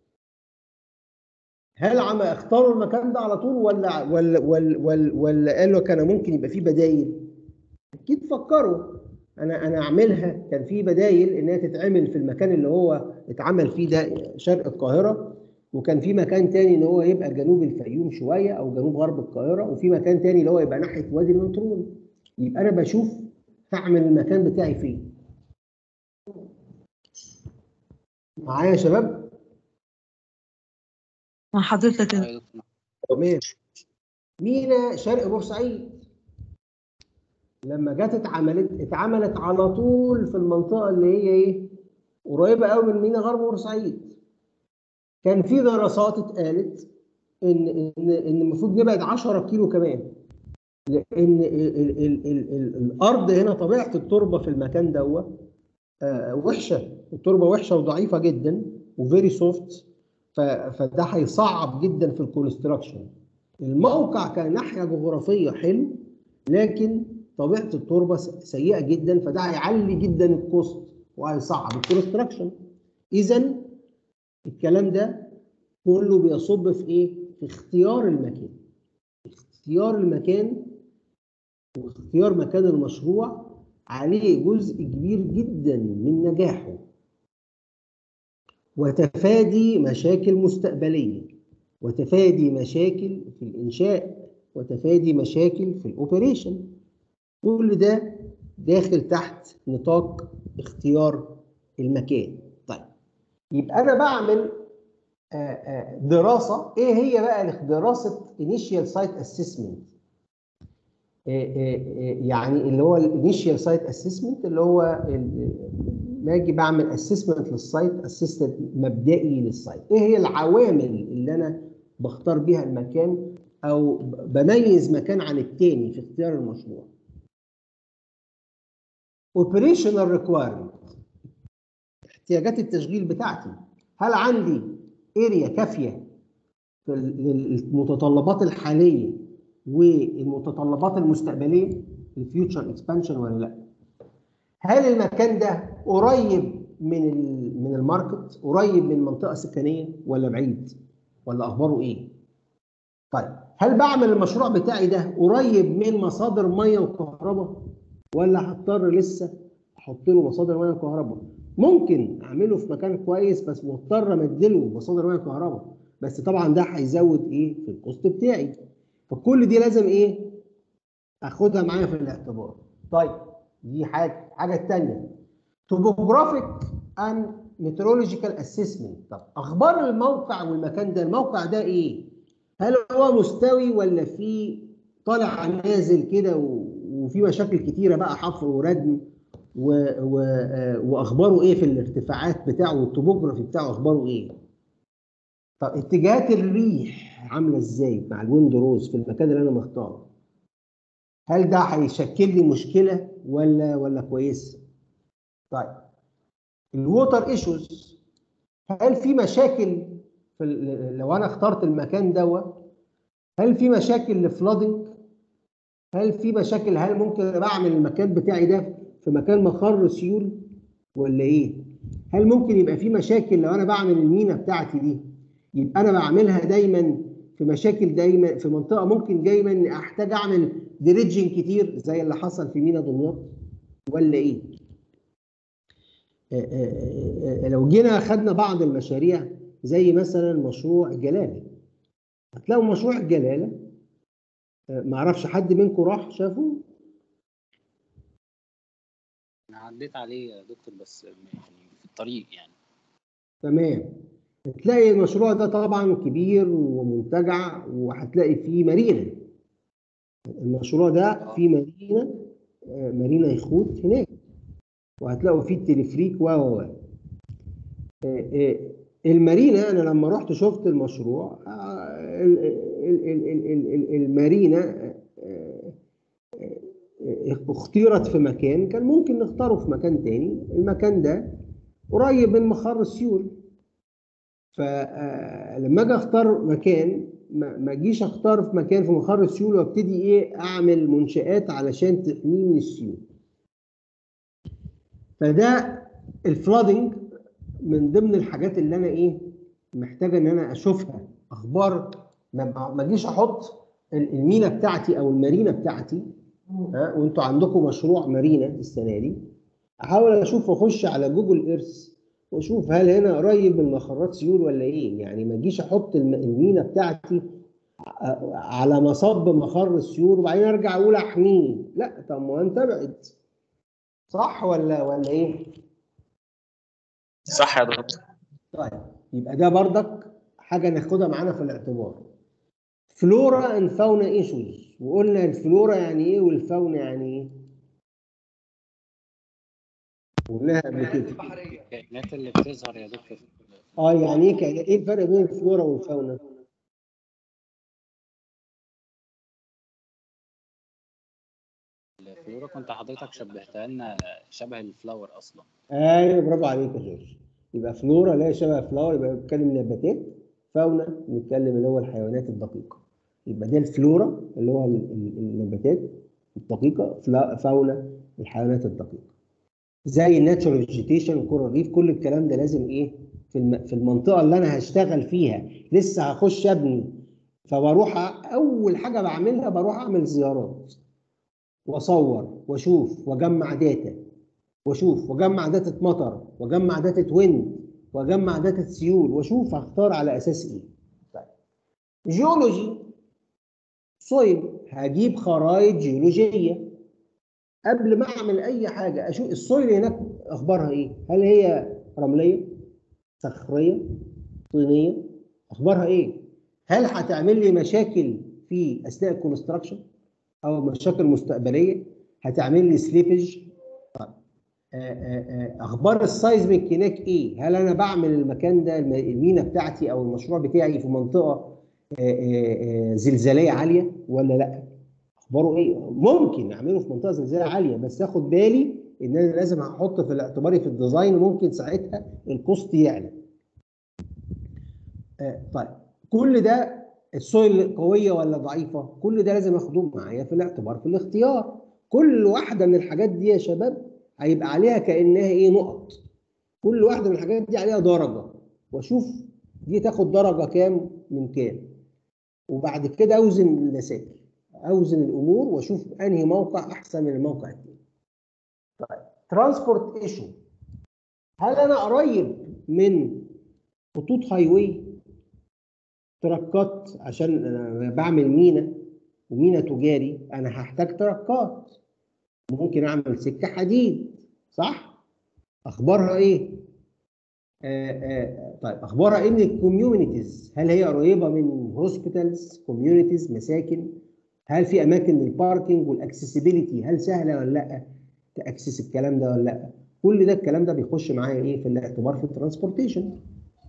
هل عم اختاروا المكان ده على طول ولا ولا ولا ولا, ولا قالوا كان ممكن يبقى فيه بدايل اكيد فكروا انا انا اعملها كان في بدايل انها تتعمل في المكان اللي هو اتعمل فيه ده شرق القاهره وكان في مكان تاني ان هو يبقى جنوب الفيوم شويه او جنوب غرب القاهره وفي مكان تاني اللي هو يبقى ناحيه وادي النطرون يبقى انا بشوف هعمل المكان بتاعي فين معايا يا شباب مع حضرتك آه كده يا دكتور. تمام مينا شرق بورسعيد لما جت اتعملت اتعملت على طول في المنطقه اللي هي ايه قريبه قوي من مينا غرب بورسعيد كان في دراسات اتقالت ان ان ان المفروض نبعد 10 كيلو كمان لان ال ال ال ال ال الارض هنا طبيعه التربه في المكان دوت آه، وحشه التربه وحشه وضعيفه جدا وفيري سوفت فده هيصعب جدا في الكونستراكشن الموقع كناحيه جغرافيه حلو لكن طبيعه التربه س- سيئه جدا فده هيعلي جدا الكوست وهيصعب الكونستراكشن اذا الكلام ده كله بيصب في ايه؟ في اختيار المكان اختيار المكان واختيار مكان المشروع عليه جزء كبير جدا من نجاحه وتفادي مشاكل مستقبليه وتفادي مشاكل في الانشاء وتفادي مشاكل في الاوبريشن كل ده داخل تحت نطاق اختيار المكان طيب يبقى انا بعمل آه، آه، دراسه ايه هي بقى دراسه initial site assessment يعني اللي هو الانيشال سايت اسسمنت اللي هو ال- ما اجي بعمل اسسمنت للسايت اسسمنت مبدئي للسايت ايه هي العوامل اللي انا بختار بيها المكان او ب- بميز مكان عن التاني في اختيار المشروع operational requirement احتياجات التشغيل بتاعتي هل عندي اريا كافيه في ال- المتطلبات الحاليه والمتطلبات المستقبليه الفيوتشر اكسبانشن ولا لا هل المكان ده قريب من ال- من الماركت قريب من منطقه سكنيه ولا بعيد ولا اخباره ايه طيب هل بعمل المشروع بتاعي ده قريب من مصادر ميه وكهرباء ولا هضطر لسه احط له مصادر ميه وكهرباء ممكن اعمله في مكان كويس بس مضطر امدله مصادر ميه وكهرباء بس طبعا ده هيزود ايه في الكوست بتاعي فكل دي لازم ايه اخدها معايا في الاعتبار طيب دي حاجه الحاجه الثانيه توبوجرافيك اند ميترولوجيكال اسسمنت طب اخبار الموقع والمكان ده الموقع ده ايه هل هو مستوي ولا في طالع نازل كده و- وفي مشاكل كتيره بقى حفر وردم و... و... آه، واخباره ايه في الارتفاعات بتاعه والتوبوجرافي بتاعه اخباره ايه طب اتجاهات الريح عامله ازاي مع الويند روز في المكان اللي انا مختاره هل ده هيشكل لي مشكله ولا ولا كويس طيب الووتر ايشوز هل في مشاكل في ال- لو انا اخترت المكان دوت هل في مشاكل لفلودنج هل في مشاكل هل ممكن بعمل المكان بتاعي ده في مكان مخر سيول ولا ايه هل ممكن يبقى في مشاكل لو انا بعمل المينا بتاعتي دي يبقى انا بعملها دايما في مشاكل دايما في منطقه ممكن دايما احتاج اعمل دريدجنج كتير زي اللي حصل في مينا دمياط ولا ايه آه، آه، آه، لو جينا خدنا بعض المشاريع زي مثلا مشروع الجلاله هتلاقوا مشروع الجلاله آه، معرفش حد منكم راح شافه انا عديت عليه يا دكتور بس يعني في الطريق يعني تمام هتلاقي المشروع ده طبعا كبير ومنتجع وهتلاقي فيه مارينا المشروع ده فيه مارينا آه، مارينا يخوت هناك وهتلاقوا فيه التلفريك و و و آه، آه، المارينا انا لما رحت شفت المشروع آه، ال- ال- ال- ال- ال- ال- المارينا آه، آه، آه، اختيرت في مكان كان ممكن نختاره في مكان تاني المكان ده قريب من مخر السيول فلما اجي اختار مكان ما ما اجيش اختار في مكان في مخر السيول وابتدي ايه اعمل منشآت علشان تحميه من السيول فده الفلودنج من ضمن الحاجات اللي انا ايه محتاجه ان انا اشوفها اخبار ما ما اجيش احط ال- المينا بتاعتي او المارينا بتاعتي ها وانتوا عندكم مشروع مارينا السنه دي احاول اشوف واخش على جوجل ايرث واشوف هل هنا قريب من مخرات سيول ولا ايه يعني ما اجيش احط الم- المينا بتاعتي ع- على مصب مخر السيول وبعدين ارجع اقول احميه لا طب ما انت ابعد صح ولا ولا ايه صح يا دكتور طيب يبقى ده بردك حاجه ناخدها معانا في الاعتبار فلورا اند فاونا ايشوز وقلنا الفلورا يعني ايه والفاونا يعني ايه قلناها قبل الكائنات كده البحريه الكائنات اللي بتظهر يا دكتور اه يعني ايه كده ايه الفرق بين الفلورا والفاونا الفلورا كنت حضرتك شبهتها لنا شبه الفلاور اصلا ايوه برافو عليك يا جورج يبقى فلورا اللي هي شبه فلاور يبقى بنتكلم نباتات فاونا بنتكلم اللي هو الحيوانات الدقيقه يبقى ده الفلورا اللي هو ال- ال- النباتات الدقيقه فلا- فاونا الحيوانات الدقيقه زي الناتشورال فيجيتيشن وكورال ريف كل الكلام ده لازم ايه في الم- في المنطقه اللي انا هشتغل فيها لسه هخش ابني فبروح أ- اول حاجه بعملها بروح اعمل زيارات واصور واشوف واجمع داتا واشوف واجمع داتا مطر واجمع داتا ويند واجمع داتا سيول واشوف هختار على اساس ايه طيب جيولوجي سويل هجيب خرائط جيولوجيه قبل ما اعمل اي حاجه اشوف السويل هناك اخبارها ايه هل هي رمليه صخريه طينيه اخبارها ايه هل هتعمل لي مشاكل في اثناء الكونستراكشن او مشاكل مستقبليه هتعمل لي سليبج اخبار السايزميك هناك ايه؟ هل انا بعمل المكان ده الم- المينا بتاعتي او المشروع بتاعي في منطقه آه، آه، آه، زلزاليه عاليه ولا لا؟ اخباره ايه؟ ممكن اعمله في منطقه زلزاليه عاليه بس اخد بالي ان انا لازم احط في الاعتباري في الديزاين ممكن ساعتها الكوست يعلى. آه، طيب كل ده السويل قويه ولا ضعيفه كل ده لازم اخده معايا في الاعتبار في الاختيار كل واحده من الحاجات دي يا شباب هيبقى عليها كانها ايه نقط كل واحده من الحاجات دي عليها درجه واشوف دي تاخد درجه كام من كام وبعد كده اوزن المسائل اوزن الامور واشوف انهي موقع احسن من الموقع الثاني طيب ترانسبورت ايشو هل انا قريب من خطوط هاي واي تركات عشان أنا بعمل مينا ومينا تجاري انا هحتاج تركات ممكن اعمل سكه حديد صح اخبارها ايه آه آه طيب اخبارها ايه من الكوميونيتيز هل هي قريبه من هوسبيتالز كوميونيتيز مساكن هل في اماكن للباركينج والاكسسبيليتي هل سهله ولا لا تاكسس الكلام ده ولا لا كل ده الكلام ده بيخش معايا ايه في الاعتبار في الترانسبورتيشن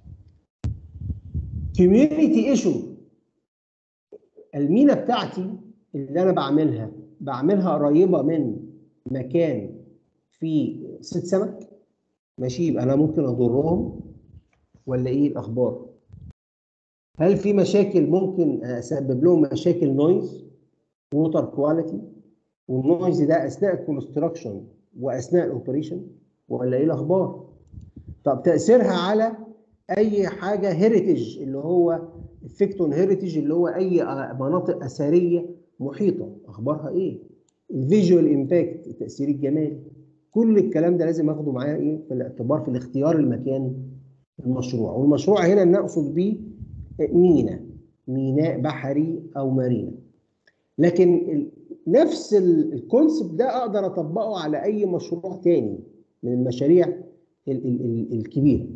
كوميونتي ايشو المينا بتاعتي اللي انا بعملها بعملها قريبه من مكان فيه صيد سمك ماشي يبقى انا ممكن اضرهم ولا ايه الاخبار هل في مشاكل ممكن اسبب لهم مشاكل نويز ووتر كواليتي والنويز ده اثناء الكونستراكشن واثناء الاوبريشن ولا ايه الاخبار طب تاثيرها على اي حاجه هيريتج اللي هو افكت اون هيريتج اللي هو اي مناطق اثريه محيطه اخبارها ايه الفيجوال امباكت التاثير الجمالي كل الكلام ده لازم اخده معايا ايه في الاعتبار في الاختيار المكان المشروع والمشروع هنا نقصد بيه مينا ميناء بحري او مارينا لكن ال- نفس الكونسبت ده اقدر اطبقه على اي مشروع تاني من المشاريع ال- ال- ال- الكبيره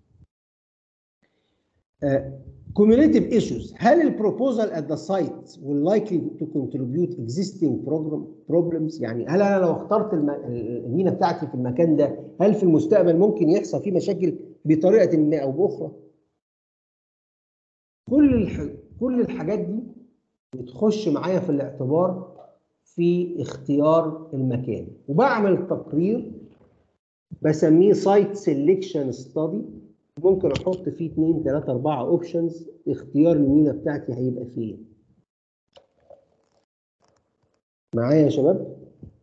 cumulative issues هل البروبوزال at the site will likely to contribute existing program problems يعني هل انا لو اخترت الم- المينا بتاعتي في المكان ده هل في المستقبل ممكن يحصل فيه مشاكل بطريقه ما او باخرى كل الح... كل الحاجات دي بتخش معايا في الاعتبار في اختيار المكان وبعمل تقرير بسميه سايت سيلكشن ستادي ممكن احط فيه 2 3 4 اوبشنز اختيار المينا بتاعتي هيبقى فين معايا يا شباب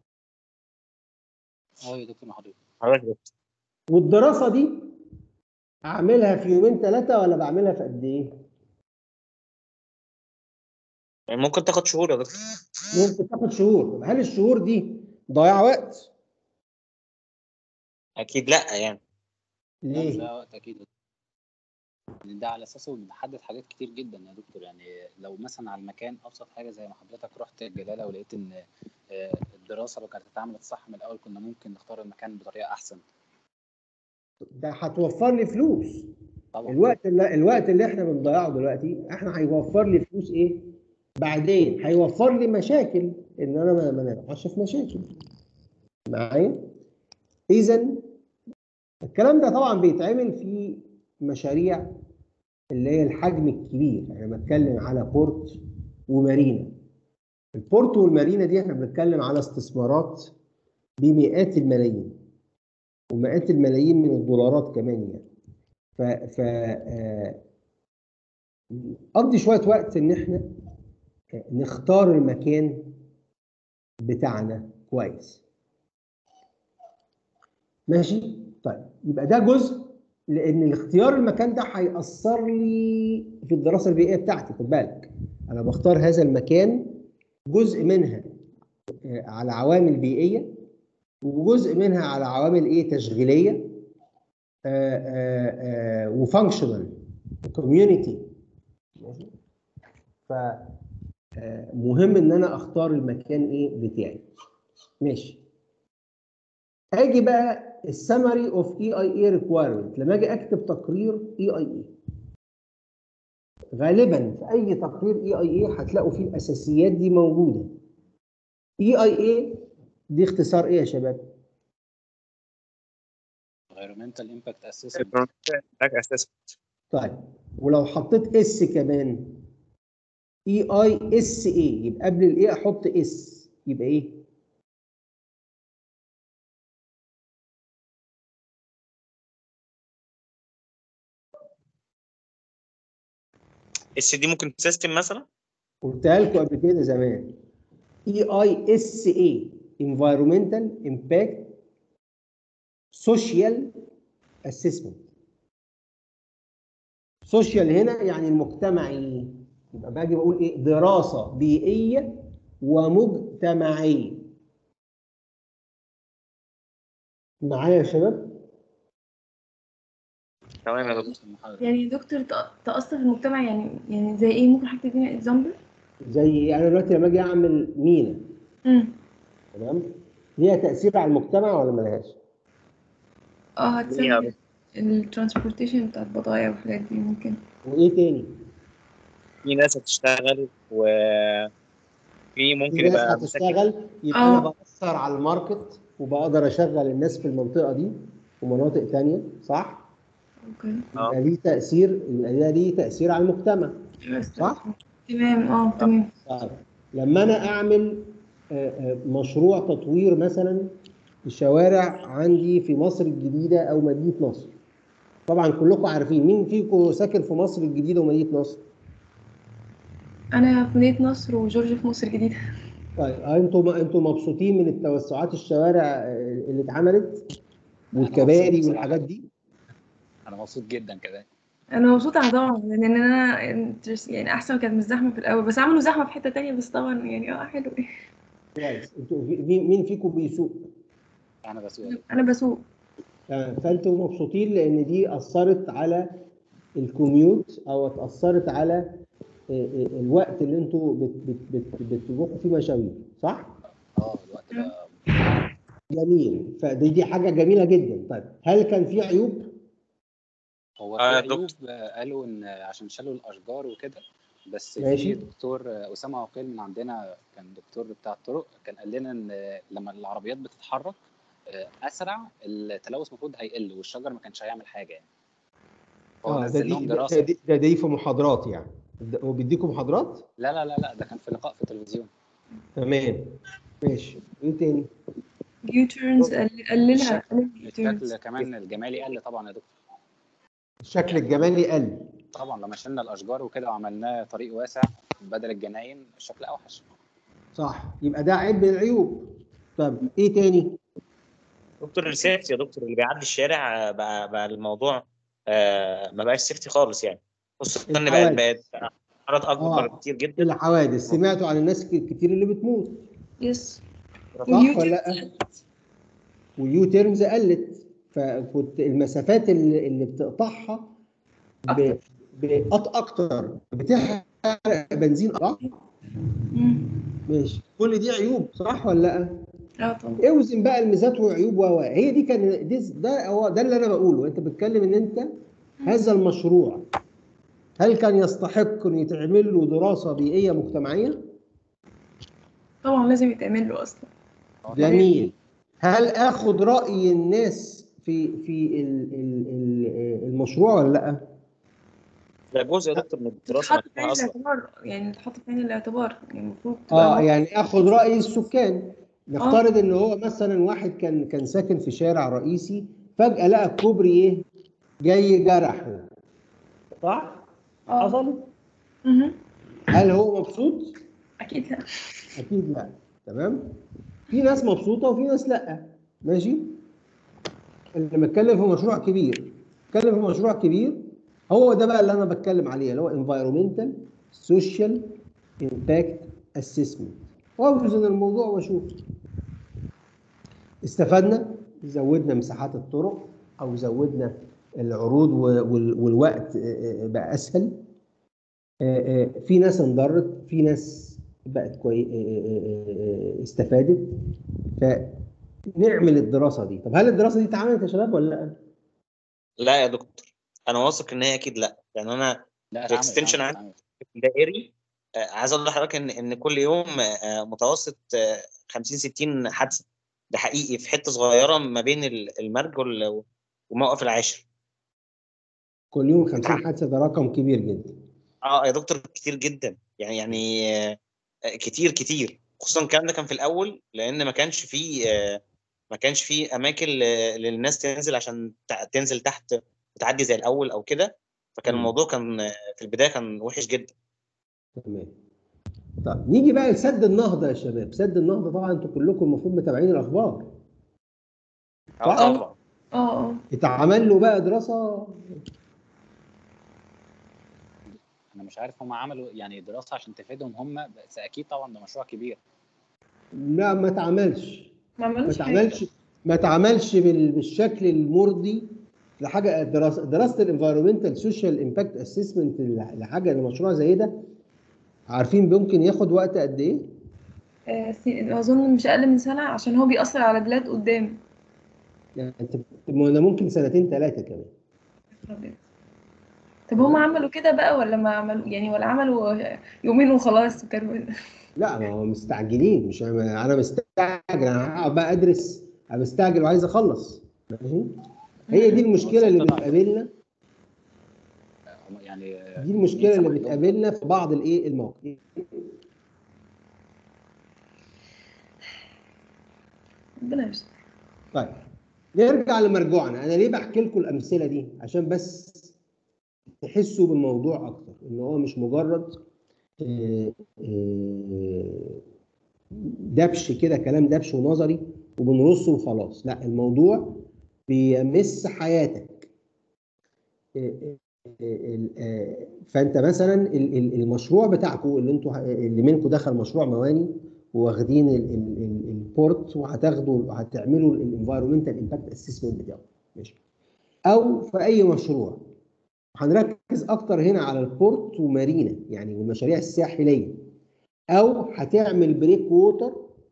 اه يا دكتور حضرتك حضرتك يا دكتور. والدراسه دي اعملها في يومين ثلاثه ولا بعملها في قد ايه يعني ممكن تاخد شهور يا دكتور ممكن تاخد شهور طب هل الشهور دي ضياع وقت اكيد لا يعني لا مش ليه ده وقت اكيد لأن ده على اساسه بنحدد حاجات كتير جدا يا دكتور يعني لو مثلا على المكان ابسط حاجه زي ما حضرتك رحت الجلاله ولقيت ان آه، الدراسه لو كانت اتعملت صح من الاول كنا ممكن نختار المكان بطريقه احسن ده هتوفر لي فلوس طبعا الوقت اللي الوقت اللي احنا بنضيعه دلوقتي احنا هيوفر لي فلوس ايه بعدين هيوفر لي مشاكل ان انا ما ما نقعش في مشاكل معايا اذا الكلام ده طبعا بيتعمل في مشاريع اللي هي الحجم الكبير يعني بتكلم على بورت ومارينا البورت والمارينا دي احنا بنتكلم على استثمارات بمئات الملايين ومئات الملايين من الدولارات كمان يعني ف ف آه، قضي شويه وقت ان احنا نختار المكان بتاعنا كويس ماشي طيب يبقى ده جزء لان الاختيار المكان ده هيأثر لي في الدراسه البيئيه بتاعتي خد بالك انا بختار هذا المكان جزء منها آه، على عوامل بيئيه وجزء منها على عوامل ايه تشغيليه وفانكشنال كوميونتي ف آه، مهم ان انا اختار المكان ايه بتاعي ماشي اجي بقى السمري اوف اي اي اي ريكويرمنت لما اجي اكتب تقرير اي اي اي غالبا في اي تقرير اي اي اي هتلاقوا فيه الاساسيات دي موجوده اي اي اي دي اختصار ايه يا شباب environmental impact assessment محتاج اساس طيب ولو حطيت اس كمان اي اي اس اي يبقى قبل الاي احط اس يبقى ايه اس دي ممكن سيستم مثلا قلتها لكم قبل كده زمان اي اي اس اي environmental impact social assessment سوشيال هنا يعني المجتمعي يبقى باجي بقول ايه دراسه بيئيه ومجتمعيه معايا يا شباب تمام يا دكتور يعني دكتور تأ- تأثر في المجتمع يعني يعني زي ايه ممكن حضرتك تدينا اكزامبل؟ زي انا دلوقتي لما اجي اعمل مينا امم تمام ليها تاثير على المجتمع ولا ملهاش؟ اه ليها هتسمي الترانسبورتيشن بتاعت بضايع والحاجات دي ممكن وايه تاني؟ في ناس هتشتغل وفي ممكن في ناس يبقى مساكن هتشتغل يبقى آه. انا باثر على الماركت وبقدر اشغل الناس في المنطقه دي ومناطق تانية صح؟ اوكي آه. يبقى ليه تاثير يبقى ده ليه تاثير على المجتمع بس صح؟ تمام اه تمام طيب لما انا اعمل آه، آه، مشروع تطوير مثلا الشوارع عندي في مصر الجديده او مدينه نصر طبعا كلكم عارفين مين فيكم ساكن في مصر الجديده ومدينه نصر انا في مدينة نصر وجورج في مصر الجديدة طيب آه، انتوا انتوا مبسوطين من التوسعات الشوارع آه، اللي اتعملت والكباري مبسوط والحاجات دي انا مبسوط جدا كمان انا مبسوطة على طبعا لان انا يعني احسن كانت مش زحمة في الاول بس عملوا زحمة في حتة تانية بس طبعا يعني اه حلو كويس انتوا في- مين مين فيكم بيسوق انا بسوق انا بسوق تمام فانتوا مبسوطين لان دي اثرت على الكوميوت او اثرت على آه، آه، الوقت اللي انتوا بت- بت- بت- بتروحوا فيه مشاوير صح؟ اه الوقت بقى جميل فدي دي حاجه جميله جدا طيب هل كان في عيوب؟ هو آه، في دكتور. عيوب آه، قالوا ان عشان شالوا الاشجار وكده بس ماشي. في دكتور آه، اسامه عقيل من عندنا كان دكتور بتاع الطرق كان قال لنا ان آه، لما العربيات بتتحرك آه، اسرع التلوث المفروض هيقل والشجر ما كانش هيعمل حاجه يعني هو اه ده نزل دي لهم ده, دراسه دي- ده دي في محاضرات يعني ده- هو بيديكم محاضرات؟ لا لا لا لا ده كان في لقاء في التلفزيون تمام ماشي ايه تاني؟ يوتيرنز قللها قلل الشكل اليوتيرنز كمان الجمالي قل طبعا يا دكتور الشكل الجمالي قل طبعا لما شلنا الاشجار وكده وعملناه طريق واسع بدل الجناين الشكل اوحش صح يبقى ده عيب من العيوب طب ايه تاني؟ دكتور السيفتي يا دكتور اللي بيعدي الشارع آه، بقى, بقى الموضوع آه ما بقاش سيفتي خالص يعني خصوصا ان بقت الحوادث. بقت حالات اكبر آه. كتير جدا الحوادث سمعتوا عن الناس الكتير اللي بتموت يس صح ولا لا؟ واليو تيرمز قلت فكنت المسافات اللي, اللي بتقطعها ب- بقط اكتر بتحرق بنزين صح؟ ماشي كل دي عيوب صح ولا لا؟ اه طبعا اوزن بقى الميزات والعيوب و هي دي كان دي ده هو ده اللي انا بقوله انت بتتكلم ان انت هذا المشروع هل كان يستحق ان يتعمل له دراسه بيئيه مجتمعيه؟ طبعا لازم يتعمل له اصلا جميل هل اخد راي الناس في في ال- ال- ال- المشروع ولا لا؟ ده جزء يا دكتور من الدراسه تتحط في عين نفسها اصلا الاعتبار يعني تتحط في عين الاعتبار يعني المفروض اه تبقى- يعني اخد راي السكان نفترض ان هو مثلا واحد كان كان ساكن في شارع رئيسي فجاه لقى الكوبري ايه؟ جاي جرحه صح؟ آه. حصلت؟ مهم. هل هو مبسوط؟ اكيد لا اكيد لا تمام في ناس مبسوطه وفي ناس لا ماشي اللي بتكلم في مشروع كبير بتكلم في مشروع كبير هو ده بقى اللي انا بتكلم عليه اللي هو environmental social impact assessment واوزن الموضوع واشوف استفدنا زودنا مساحات الطرق او زودنا العروض و- وال- والوقت آه، آه، بقى اسهل آه، آه، في ناس انضرت في ناس بقت كويس استفادت فنعمل الدراسه دي طب هل الدراسه دي اتعملت يا شباب ولا لا؟ لا يا دكتور انا واثق ان هي اكيد لا يعني انا لا في extension اتعمل- عندي. اتعمل. دائري آه، عايز اقول لحضرتك ان ان كل يوم آه، متوسط آه، 50 60 حادثه ده حقيقي في حته صغيره ما بين ال- المرج وال- وموقف العاشر كل يوم 50 حادثه ده رقم كبير جدا اه يا دكتور كتير جدا يعني يعني آه، آه، كتير كتير خصوصا الكلام ده كان في الاول لان ما كانش فيه آه، ما كانش فيه اماكن ل- للناس تنزل عشان تع- تنزل تحت وتعدي زي الاول او كده فكان مم. الموضوع كان في البدايه كان وحش جدا تمام طيب نيجي بقى لسد النهضه يا شباب سد النهضه طبعا انتوا كلكم المفروض متابعين الاخبار اه صح. طبعا اه اه اتعمل له بقى دراسه انا مش عارف هم عملوا يعني دراسه عشان تفيدهم هم بس اكيد طبعا ده مشروع كبير لا ما اتعملش ما ما عملوش حاجة اتعملش ما اتعملش بال- بالشكل المرضي لحاجه دراسه دراسه الانفايرمنتال سوشيال امباكت اسسمنت لحاجه لمشروع زي ده عارفين ممكن ياخد وقت قد ايه؟ آه، سي- اظن مش اقل من سنة عشان هو بيأثر على بلاد قدام يعني انت انا ممكن سنتين ثلاثه كمان طب هم عملوا كده بقى ولا ما عملوا يعني ولا عملوا يومين وخلاص وكانوا لا ما هو مستعجلين مش انا أنا مستعجل انا هقعد بقى ادرس انا مستعجل وعايز اخلص ماشي هي دي المشكله اللي بتقابلنا هم يعني دي المشكله اللي سمح لهم. بتقابلنا في بعض الايه المواقف ربنا يستر طيب نرجع لمرجوعنا انا ليه بحكي لكم الامثله دي عشان بس تحسوا بالموضوع اكتر ان هو مش مجرد آه، آه، دبش كده كلام دبش ونظري وبنرصه وخلاص لا الموضوع بيمس حياتك آه، آه، آه، فانت مثلا ال- ال- المشروع بتاعكم اللي انتوا اللي منكم دخل مشروع مواني واخدين ال- ال- ال- البورت وهتاخدوا هتعملوا الانفايرمنتال امباكت اسسمنت بتاعه ماشي او في اي مشروع هنركز اكتر هنا على البورت ومارينا يعني والمشاريع الساحليه او هتعمل بريك ووتر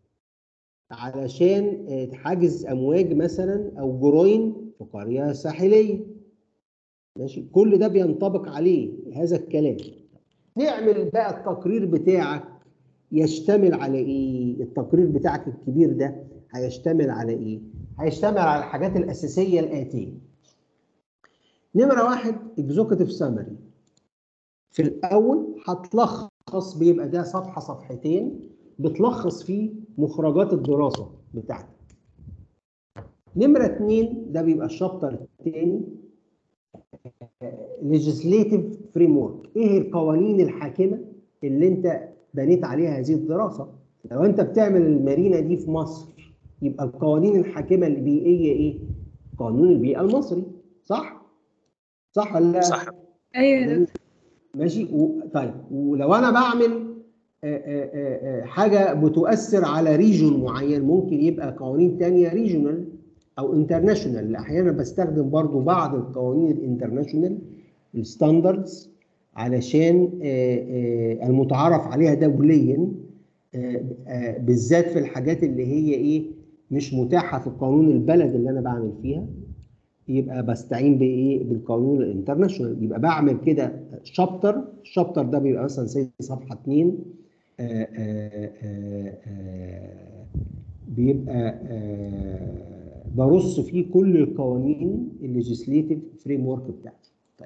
علشان آه، حاجز امواج مثلا او جروين في قريه ساحليه ماشي كل ده بينطبق عليه هذا الكلام نعمل بقى التقرير بتاعك يشتمل على ايه التقرير بتاعك الكبير ده هيشتمل على ايه هيشتمل على الحاجات الاساسيه الاتيه نمره واحد اكزوكتيف سامري في الاول هتلخص بيبقى ده صفحه صفحتين بتلخص فيه مخرجات الدراسه بتاعتك نمره اتنين ده بيبقى الشابتر الثاني ليجيسليتيف فريم ورك ايه القوانين الحاكمه اللي انت بنيت عليها هذه الدراسه لو انت بتعمل المارينا دي في مصر يبقى القوانين الحاكمه البيئيه ايه قانون البيئه المصري صح صح ولا لا؟ صح ايوه يا دكتور ماشي و... طيب ولو انا بعمل آه، آه، آه، آه، حاجه بتؤثر على ريجون معين ممكن يبقى قوانين تانية ريجونال او انترناشونال احيانا بستخدم برضو بعض القوانين الانترناشونال الستاندردز علشان آه، آه، المتعارف عليها دوليا آه، آه، بالذات في الحاجات اللي هي ايه مش متاحه في قانون البلد اللي انا بعمل فيها يبقى بستعين بايه بالقانون الانترناشونال يبقى بعمل كده شابتر الشابتر ده بيبقى مثلا زي صفحه 2 آه، آه، آه، آه، بيبقى آه، برص فيه كل القوانين الليجيسليتيف فريم ورك بتاعتي طيب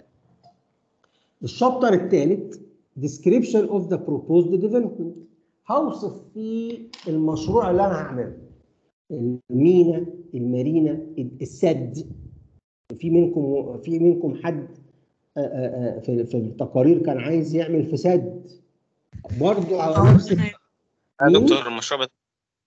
الشابتر الثالث description of the proposed development هوصف فيه المشروع اللي انا هعمله المينا المارينا السد في منكم في منكم حد آه، آه، آه، في في التقارير كان عايز يعمل في سد برضه على نفس يا مين؟ دكتور المشروع بتاع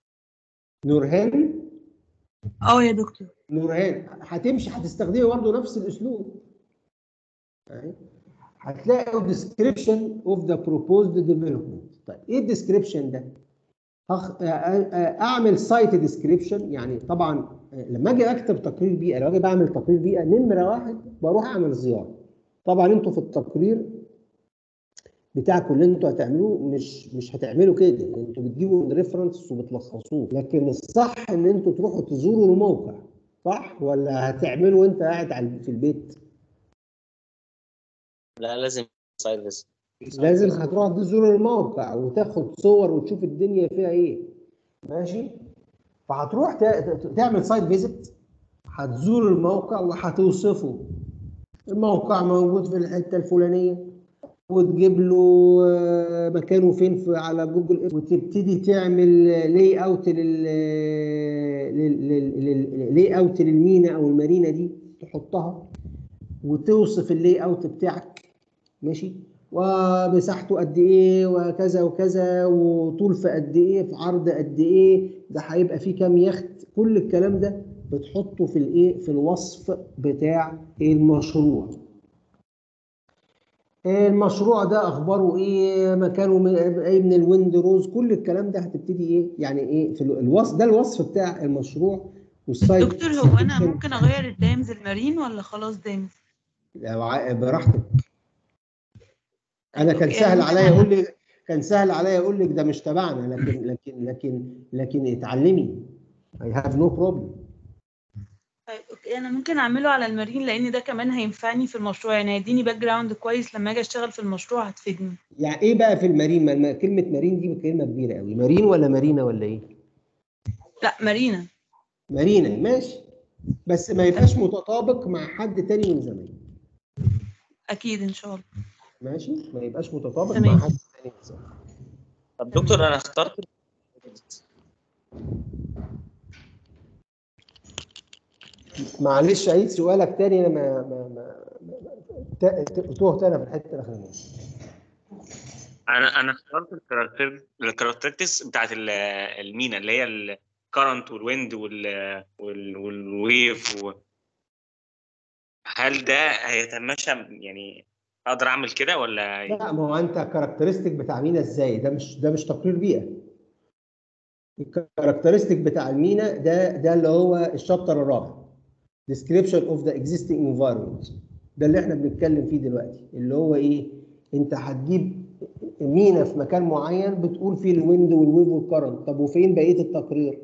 نورهان اه يا دكتور نورهان هتمشي هتستخدمي برضه نفس الاسلوب أهي. هتلاقوا description of the proposed development طيب ايه الديسكريبشن ده؟ أخ... آ- آ- آ- اعمل سايت ديسكريبشن يعني طبعا آه، لما اجي اكتب تقرير بيئه لو اجي بعمل تقرير بيئه نمره واحد بروح اعمل زياره طبعا انتوا في التقرير بتاعكم اللي انتوا هتعملوه مش مش هتعملوا كده انتوا بتجيبوا الريفرنس وبتلخصوه لكن الصح ان انتوا تروحوا تزوروا الموقع صح ولا هتعملوا وانت قاعد على- في البيت لا لازم سايد فيزيت لازم هتروح تزور الموقع وتاخد صور وتشوف الدنيا فيها ايه ماشي فهتروح ت- ت- تعمل سايت فيزيت هتزور الموقع وهتوصفه الموقع موجود في الحته الفلانيه وتجيب له آه، مكانه فين في على جوجل إيرث، وتبتدي تعمل لاي اوت لل لاي اوت للمينا او المارينا دي تحطها وتوصف اللي اوت بتاعك ماشي ومساحته قد ايه وكذا وكذا وطول في قد ايه في عرض قد ايه ده هيبقى فيه كام يخت كل الكلام ده بتحطه في الايه في الوصف بتاع المشروع المشروع ده اخباره ايه مكانه من ايه من الويند روز كل الكلام ده هتبتدي ايه يعني ايه في الوصف ده الوصف بتاع المشروع والسايت دكتور هو انا ممكن اغير الدامز المارين ولا خلاص دامز لو ع- براحتك انا كان أوكي، سهل أنا عليا ممكن اقول لك كان سهل عليا اقول لك ده مش تبعنا لكن لكن لكن لكن اتعلمي I have no problem طيب اوكي انا ممكن اعمله على المارين لان ده كمان هينفعني في المشروع يعني هيديني باك جراوند كويس لما اجي اشتغل في المشروع هتفيدني يعني ايه بقى في المارين ما- ما كلمة مارين دي كلمة كبيرة قوي مارين ولا مارينا ولا ايه لا مارينا مارينا ماشي بس ما يبقاش متطابق مع حد تاني من زمان اكيد ان شاء الله ماشي ما يبقاش متطابق تمام. مع حد تاني من زمان طب دكتور انا اخترت معلش عيد سؤالك تاني انا ما ما ما ما- تا- تا- تهت انا في الحته الاخرانيه انا انا اخترت الكاركتر الكاركترستكس بتاعت ال- المينا اللي هي الكرنت والويند وال وال- والويف و... هل ده هيتماشى يعني اقدر اعمل كده ولا لا ما هو انت الكاركترستيك بتاع مينا ازاي ده مش ده مش تقرير بيئه الكاركترستيك بتاع المينا ده ده اللي هو الشابتر الرابع description of the existing environment ده اللي احنا بنتكلم فيه دلوقتي اللي هو ايه انت هتجيب مينا في مكان معين بتقول فيه الويند والويف والكرنت طب وفين بقيه التقرير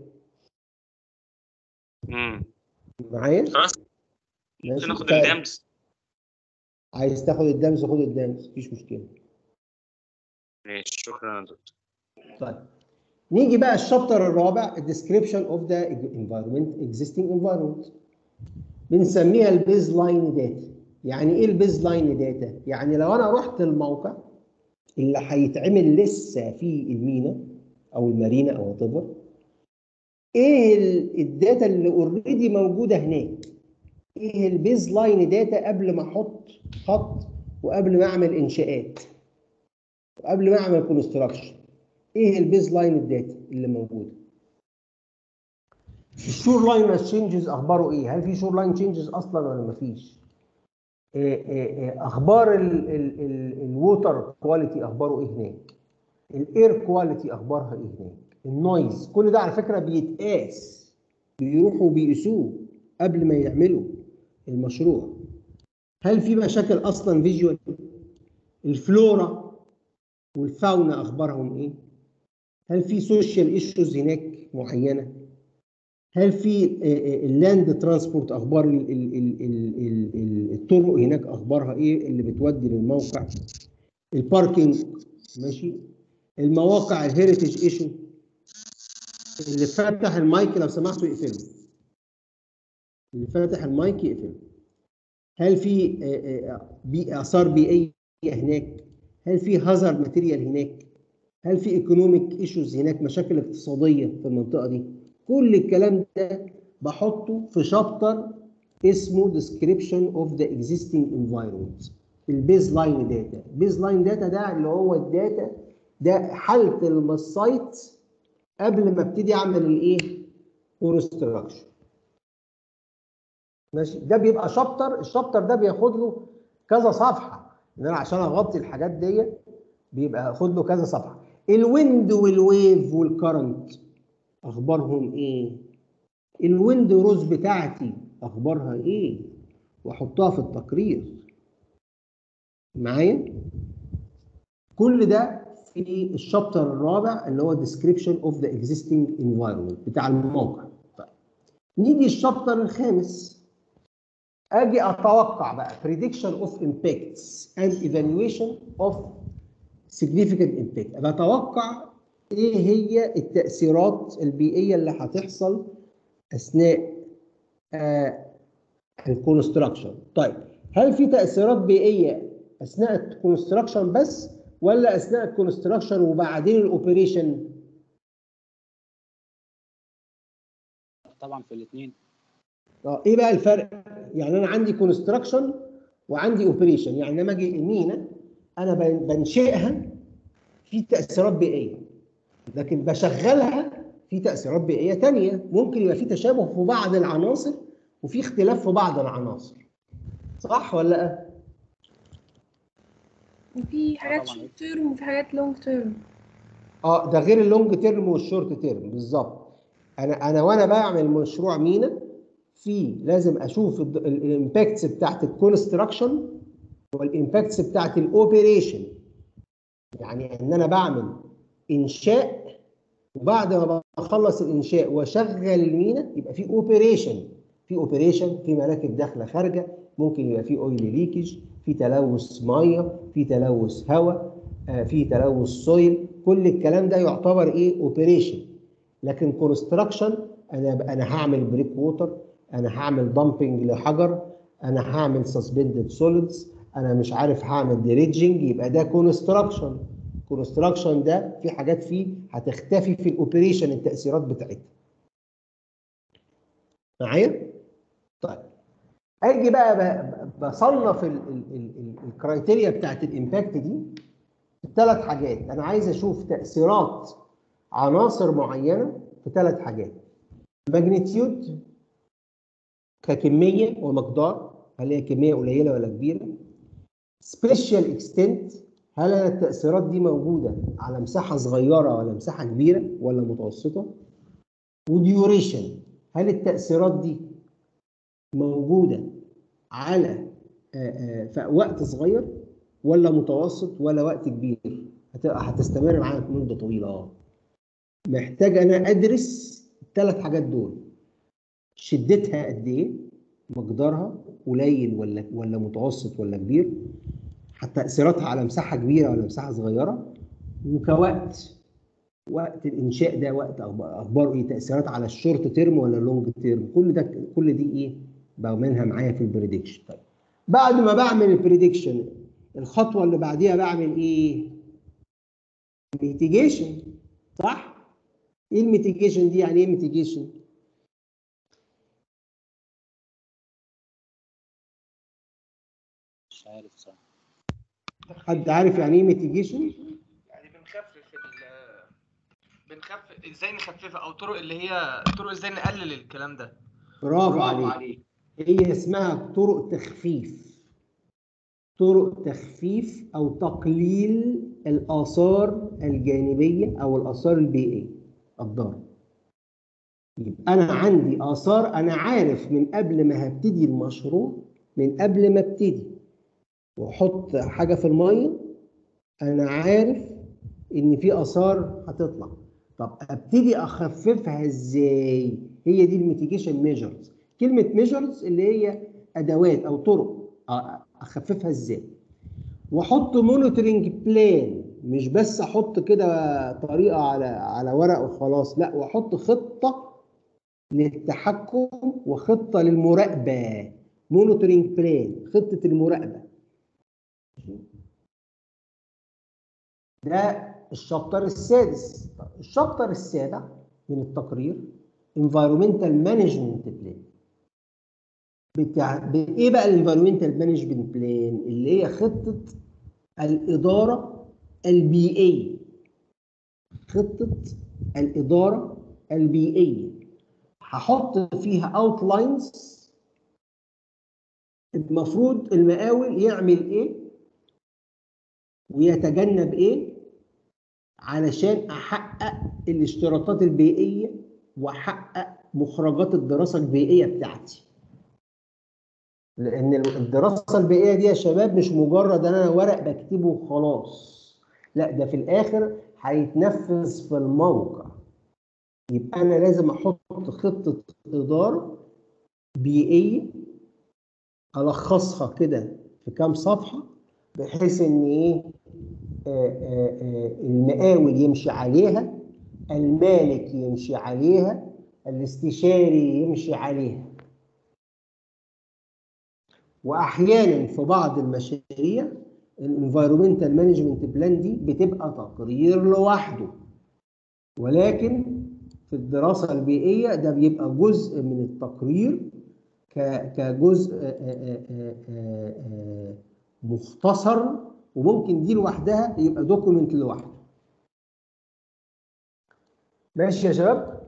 امم معايا خلاص ماشي ممكن اخد طيب. الدمز عايز تاخد الدمز خد الدمز مفيش مشكله ماشي شكرا يا دكتور طيب نيجي بقى الشابتر الرابع description of the environment existing environment بنسميها البيز لاين داتا يعني ايه البيز لاين داتا يعني لو انا رحت الموقع اللي هيتعمل لسه في المينا او المارينا او whatever ايه ال- الداتا اللي اوريدي موجوده هناك ايه البيز لاين داتا قبل ما احط خط وقبل ما اعمل انشاءات وقبل ما اعمل كونستراكشن ايه البيز لاين الداتا اللي موجوده الشور لاين تشينجز اخباره ايه هل في شور لاين تشينجز اصلا ولا مفيش إيه إيه إيه اخبار الووتر كواليتي اخباره ايه هناك الاير كواليتي اخبارها ايه هناك النويز كل ده على فكره بيتقاس بيروحوا بيقيسوه قبل ما يعملوا المشروع هل في مشاكل اصلا فيجوال الفلورا والفاونا اخبارهم ايه هل في سوشيال ايشوز هناك معينه هل في اللاند ترانسبورت اخبار ال- ال- ال- ال- ال- ال- الطرق هناك اخبارها ايه اللي بتودي للموقع الباركينج ماشي المواقع الهيريتج ايشو اللي فاتح المايك لو سمحتوا يقفلوا اللي فاتح المايك يقفل هل في آه، آه، بي- اثار بيئيه هناك هل في هازارد ماتيريال هناك هل في ايكونوميك ايشوز هناك مشاكل اقتصاديه في المنطقه دي كل الكلام ده بحطه في شابتر اسمه description of the existing environment البيز لاين داتا البيز لاين داتا ده اللي هو الداتا ده حاله السايت قبل ما ابتدي اعمل الايه كونستراكشن ماشي ده بيبقى شابتر الشابتر ده بياخد له كذا صفحه ان انا عشان اغطي الحاجات دي بيبقى اخد له كذا صفحه الويند والويف والكرنت اخبارهم ايه الويند روز بتاعتي اخبارها ايه واحطها في التقرير معايا كل ده في الشابتر الرابع اللي هو description of the existing environment بتاع الموقع طيب. نيجي الشابتر الخامس اجي اتوقع بقى prediction of impacts and evaluation of significant impact بتوقع ايه هي التاثيرات البيئيه اللي هتحصل اثناء آه الكونستراكشن طيب هل في تاثيرات بيئيه اثناء الكونستراكشن بس ولا اثناء الكونستراكشن وبعدين الاوبريشن طبعا في الاثنين اه ايه بقى الفرق يعني انا عندي كونستراكشن وعندي اوبريشن يعني لما اجي المينا انا بن- بنشئها في تاثيرات بيئيه لكن بشغلها في تاثيرات بيئيه تانية ممكن يبقى في تشابه في بعض العناصر وفي اختلاف في بعض العناصر صح ولا لا؟ وفي حاجات طبعاً. شورت تيرم وفي حاجات لونج تيرم اه ده غير اللونج تيرم والشورت تيرم بالظبط انا انا وانا بعمل مشروع مينا في لازم اشوف الامباكتس بتاعت الكونستراكشن والامباكتس بتاعت الاوبريشن يعني ان انا بعمل انشاء وبعد ما بخلص الانشاء واشغل المينا يبقى في اوبريشن في اوبريشن في مراكب داخله خارجه ممكن يبقى في اويل ليكج في تلوث ميه في تلوث هواء آه، في تلوث سويل كل الكلام ده يعتبر ايه اوبريشن لكن كونستراكشن انا انا هعمل بريك ووتر انا هعمل دامبنج لحجر انا هعمل سسبندد سوليدز انا مش عارف هعمل دريدجنج يبقى ده كونستراكشن كونستراكشن ده في حاجات فيه هتختفي في الاوبريشن التاثيرات بتاعتها معايا طيب اجي بقى ب- بصنف ال- ال- ال- ال- الكرايتيريا بتاعت الامباكت دي ثلاث حاجات انا عايز اشوف تاثيرات عناصر معينه في ثلاث حاجات ماجنتيود ككميه ومقدار هل هي كميه قليله ولا كبيره سبيشال اكستنت هل أنا التاثيرات دي موجوده على مساحه صغيره ولا مساحه كبيره ولا متوسطه وديوريشن هل التاثيرات دي موجوده على آه، آه، في وقت صغير ولا متوسط ولا وقت كبير هت- هتستمر معاك مده طويله اه محتاج انا ادرس الثلاث حاجات دول شدتها قد ايه مقدارها قليل ولا ولا متوسط ولا كبير حتى تاثيراتها على مساحه كبيره ولا مساحه صغيره وكوقت وقت الانشاء ده وقت أخب- اخباره ايه تاثيرات على الشورت تيرم ولا اللونج تيرم كل ده كل دي ايه بعملها معايا في البريدكشن طيب بعد ما بعمل البريدكشن الخطوه اللي بعديها بعمل ايه ميتيجيشن صح ايه الميتيجيشن دي يعني ايه ميتيجيشن مش عارف صراحه حد عارف يعني ايه ميتيجيشن يعني بنخفف ال بنخفف ازاي نخففها او طرق اللي هي طرق ازاي نقلل الكلام ده برافو عليك هي اسمها طرق تخفيف طرق تخفيف او تقليل الاثار الجانبيه او الاثار البيئيه الضاره يبقى انا عندي اثار انا عارف من قبل ما هبتدي المشروع من قبل ما ابتدي واحط حاجه في الميه انا عارف ان في اثار هتطلع طب ابتدي اخففها ازاي هي دي الميتيجيشن ميجرز كلمه ميجرز اللي هي ادوات او طرق أ- اخففها ازاي واحط مونيتورنج بلان مش بس احط كده طريقه على على ورق وخلاص لا واحط خطه للتحكم وخطه للمراقبه مونيتورنج بلان خطه المراقبه ده الشابتر السادس طب الشابتر السابع من التقرير environmental management plan بتاع ايه بقى الانفيرومنتال مانجمنت بلان اللي هي خطه الاداره البيئيه خطه الاداره البيئيه هحط فيها اوتلاينز المفروض المقاول يعمل ايه ويتجنب ايه علشان احقق الاشتراطات البيئيه واحقق مخرجات الدراسه البيئيه بتاعتي لان الدراسه البيئيه دي يا شباب مش مجرد انا ورق بكتبه وخلاص لا ده في الاخر هيتنفذ في الموقع يبقى انا لازم احط خطه اداره بيئيه الخصها كده في كام صفحه بحيث ان ايه آه، آه، آه، المقاول يمشي عليها المالك يمشي عليها الاستشاري يمشي عليها واحيانا في بعض المشاريع الانفايرمنتال مانجمنت بلان دي بتبقى تقرير لوحده ولكن في الدراسه البيئيه ده بيبقى جزء من التقرير ك- كجزء آه، آه، آه، آه، آه، مختصر وممكن دي لوحدها يبقى دوكيمنت لوحده ماشي يا شباب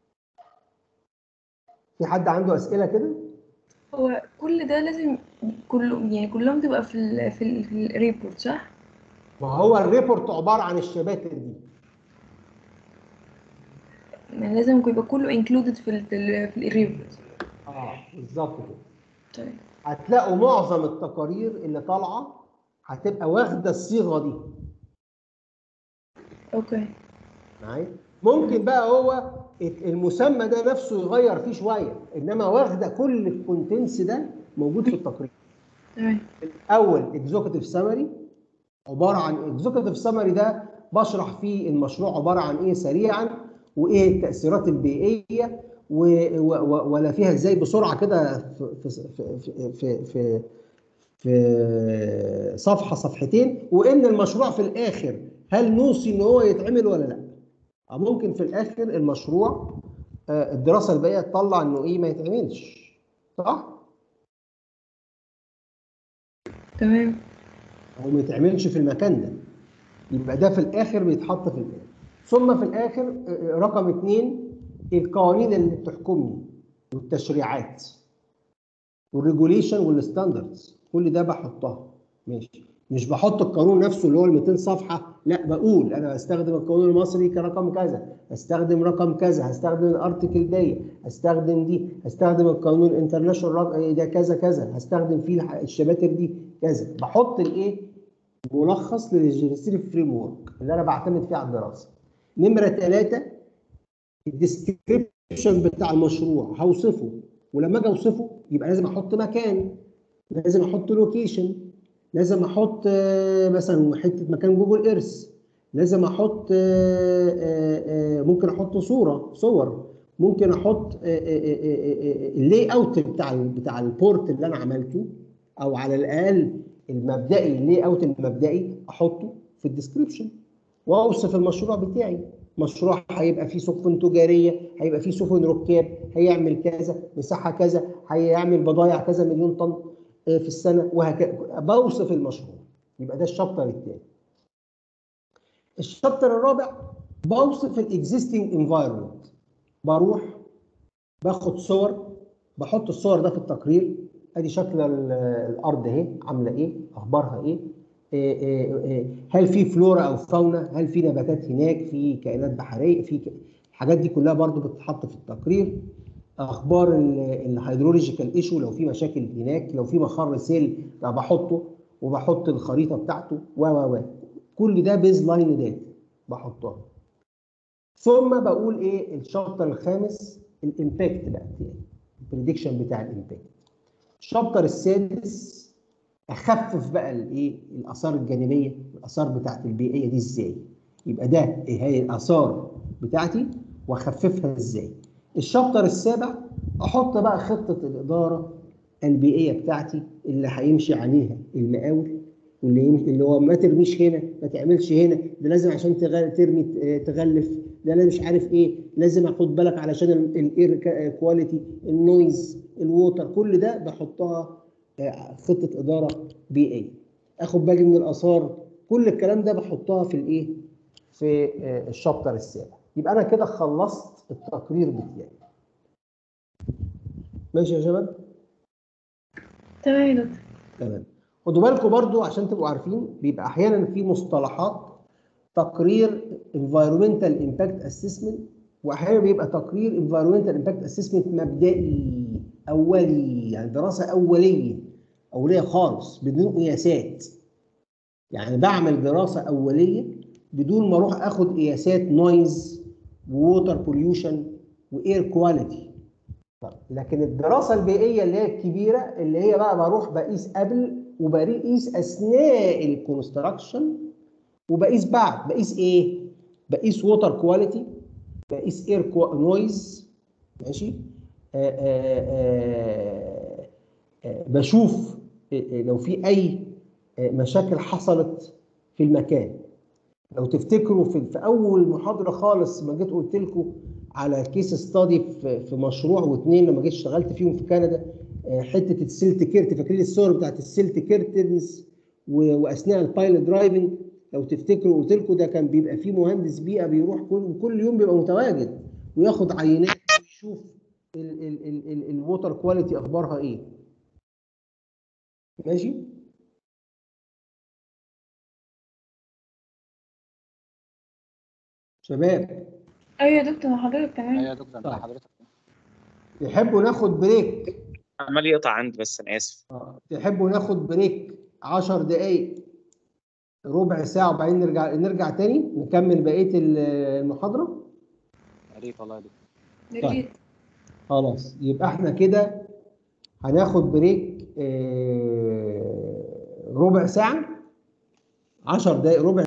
في حد عنده اسئله كده هو كل ده لازم كله يعني كلهم تبقى في ال في, ال في الريبورت صح؟ ما هو الريبورت عباره عن الشباتر دي يعني لازم يبقى كله included في ال في, ال في الريبورت اه بالظبط كده طيب هتلاقوا معظم التقارير اللي طالعه هتبقى واخده الصيغه دي اوكي معايا ممكن بقى هو المسمى ده نفسه يغير فيه شويه انما واخده كل الكونتنس ده موجود في التقرير تمام الاول اكزيكتيف سمري عباره عن اكزيكتيف سمري ده بشرح فيه المشروع عباره عن ايه سريعا وايه التاثيرات البيئيه و- و- و- ولا فيها ازاي بسرعه كده في في في في, في في صفحه صفحتين وان المشروع في الاخر هل نوصي ان هو يتعمل ولا لا أو ممكن في الاخر المشروع آه، الدراسه البيئيه تطلع انه ايه ما يتعملش صح تمام او ما يتعملش في المكان ده يبقى ده في الاخر بيتحط في الاخر ثم في الاخر آه، رقم اثنين القوانين اللي بتحكمني والتشريعات والريجوليشن والستاندردز كل ده بحطها ماشي مش بحط القانون نفسه اللي هو ال 200 صفحه لا بقول انا هستخدم القانون المصري كرقم كذا هستخدم رقم كذا هستخدم الارتكل دي هستخدم دي هستخدم القانون الانترناشونال ده كذا كذا هستخدم فيه الح- الشباتر دي كذا بحط الايه ملخص للليجيستيف فريم ورك اللي انا بعتمد فيه على الدراسه نمره ثلاثه الديسكريبشن بتاع المشروع هوصفه ولما اجي اوصفه يبقى لازم احط مكان لازم احط لوكيشن لازم احط آه، مثلا حته مكان جوجل ايرث لازم احط آه، آه، آه، ممكن احط صوره صور ممكن احط اللي اوت بتاع ال- بتاع البورت اللي انا عملته او على الاقل المبدئي اللي اوت المبدئي احطه في الديسكربشن واوصف المشروع بتاعي مشروع هيبقى فيه سفن تجاريه هيبقى فيه سفن ركاب هيعمل كذا مساحه كذا هيعمل بضايع كذا مليون طن آه، في السنه وهكذا بوصف المشروع يبقى ده الشابتر الثاني الشابتر الرابع بوصف الاكزيستنج انفايرمنت بروح باخد صور بحط الصور ده في التقرير ادي شكل ال- الارض اهي عامله ايه اخبارها ايه إيه إيه إيه هل في فلورا او فاونا هل في نباتات هناك في كائنات بحريه في ك... الحاجات دي كلها برضو بتتحط في التقرير اخبار الهيدرولوجيكال ايشو لو في مشاكل هناك لو في مخر سيل ده بحطه وبحط الخريطه بتاعته و و و كل ده بيز لاين داتا بحطها ثم بقول ايه الشابتر الخامس الامباكت بقى بتاعي البريدكشن بتاع الامباكت الشابتر السادس اخفف بقى الايه الاثار الجانبيه الاثار بتاعت البيئيه دي ازاي يبقى ده إيه هي الاثار بتاعتي واخففها ازاي الشابتر السابع احط بقى خطه الاداره البيئيه بتاعتي اللي هيمشي عليها المقاول واللي يمشي اللي هو ما ترميش هنا ما تعملش هنا ده لازم عشان تغ- ترمي آه، تغلف ده انا مش عارف ايه لازم اخد بالك علشان الاير كواليتي النويز الووتر كل ده بحطها آه، خطه اداره بيئيه اخد بالي من الاثار كل الكلام ده بحطها في الايه في آه، الشابتر السابع يبقى انا كده خلصت التقرير بتاعي ماشي يا شباب تمام يا دكتور تمام خدوا بالكم برضو عشان تبقوا عارفين بيبقى احيانا في مصطلحات تقرير environmental impact assessment واحيانا بيبقى تقرير environmental impact assessment مبدئي اولي يعني دراسه اوليه اوليه خالص بدون قياسات يعني بعمل دراسه اوليه بدون ما اروح اخد قياسات نويز ووتر بوليوشن واير كواليتي لكن الدراسه البيئيه اللي هي الكبيره اللي هي بقى بروح بقيس قبل وبقيس اثناء الكونستراكشن وبقيس بعد بقيس ايه؟ بقيس ووتر كواليتي بقيس اير نويز ماشي آآ آآ آآ بشوف لو في اي مشاكل حصلت في المكان لو تفتكروا في, في اول محاضره خالص ما جيت قلت لكم على كيس ستادي في, في مشروع واثنين لما جيت اشتغلت فيهم في كندا آه، حته السيلت كيرت فاكرين الصور بتاعت السيلت كيرتنز و- واثناء البايلوت درايفنج لو تفتكروا قلت لكم ده كان بيبقى فيه مهندس بيئه بيروح كل كل يوم بيبقى متواجد وياخد عينات ويشوف الووتر كواليتي اخبارها ايه ماشي شباب ايوه يا دكتور حضرتك ايوه تمام يا دكتور طيب. مع حضرتك تحبوا ناخد بريك عمال يقطع عندي بس انا اسف آه، تحبوا ناخد بريك 10 دقايق ربع ساعة وبعدين نرجع نرجع تاني نكمل بقية ال- المحاضرة يا ريت والله يا دكتور يا طيب. ريت خلاص يبقى احنا كده هناخد بريك آه، ربع ساعة 10 دقايق ربع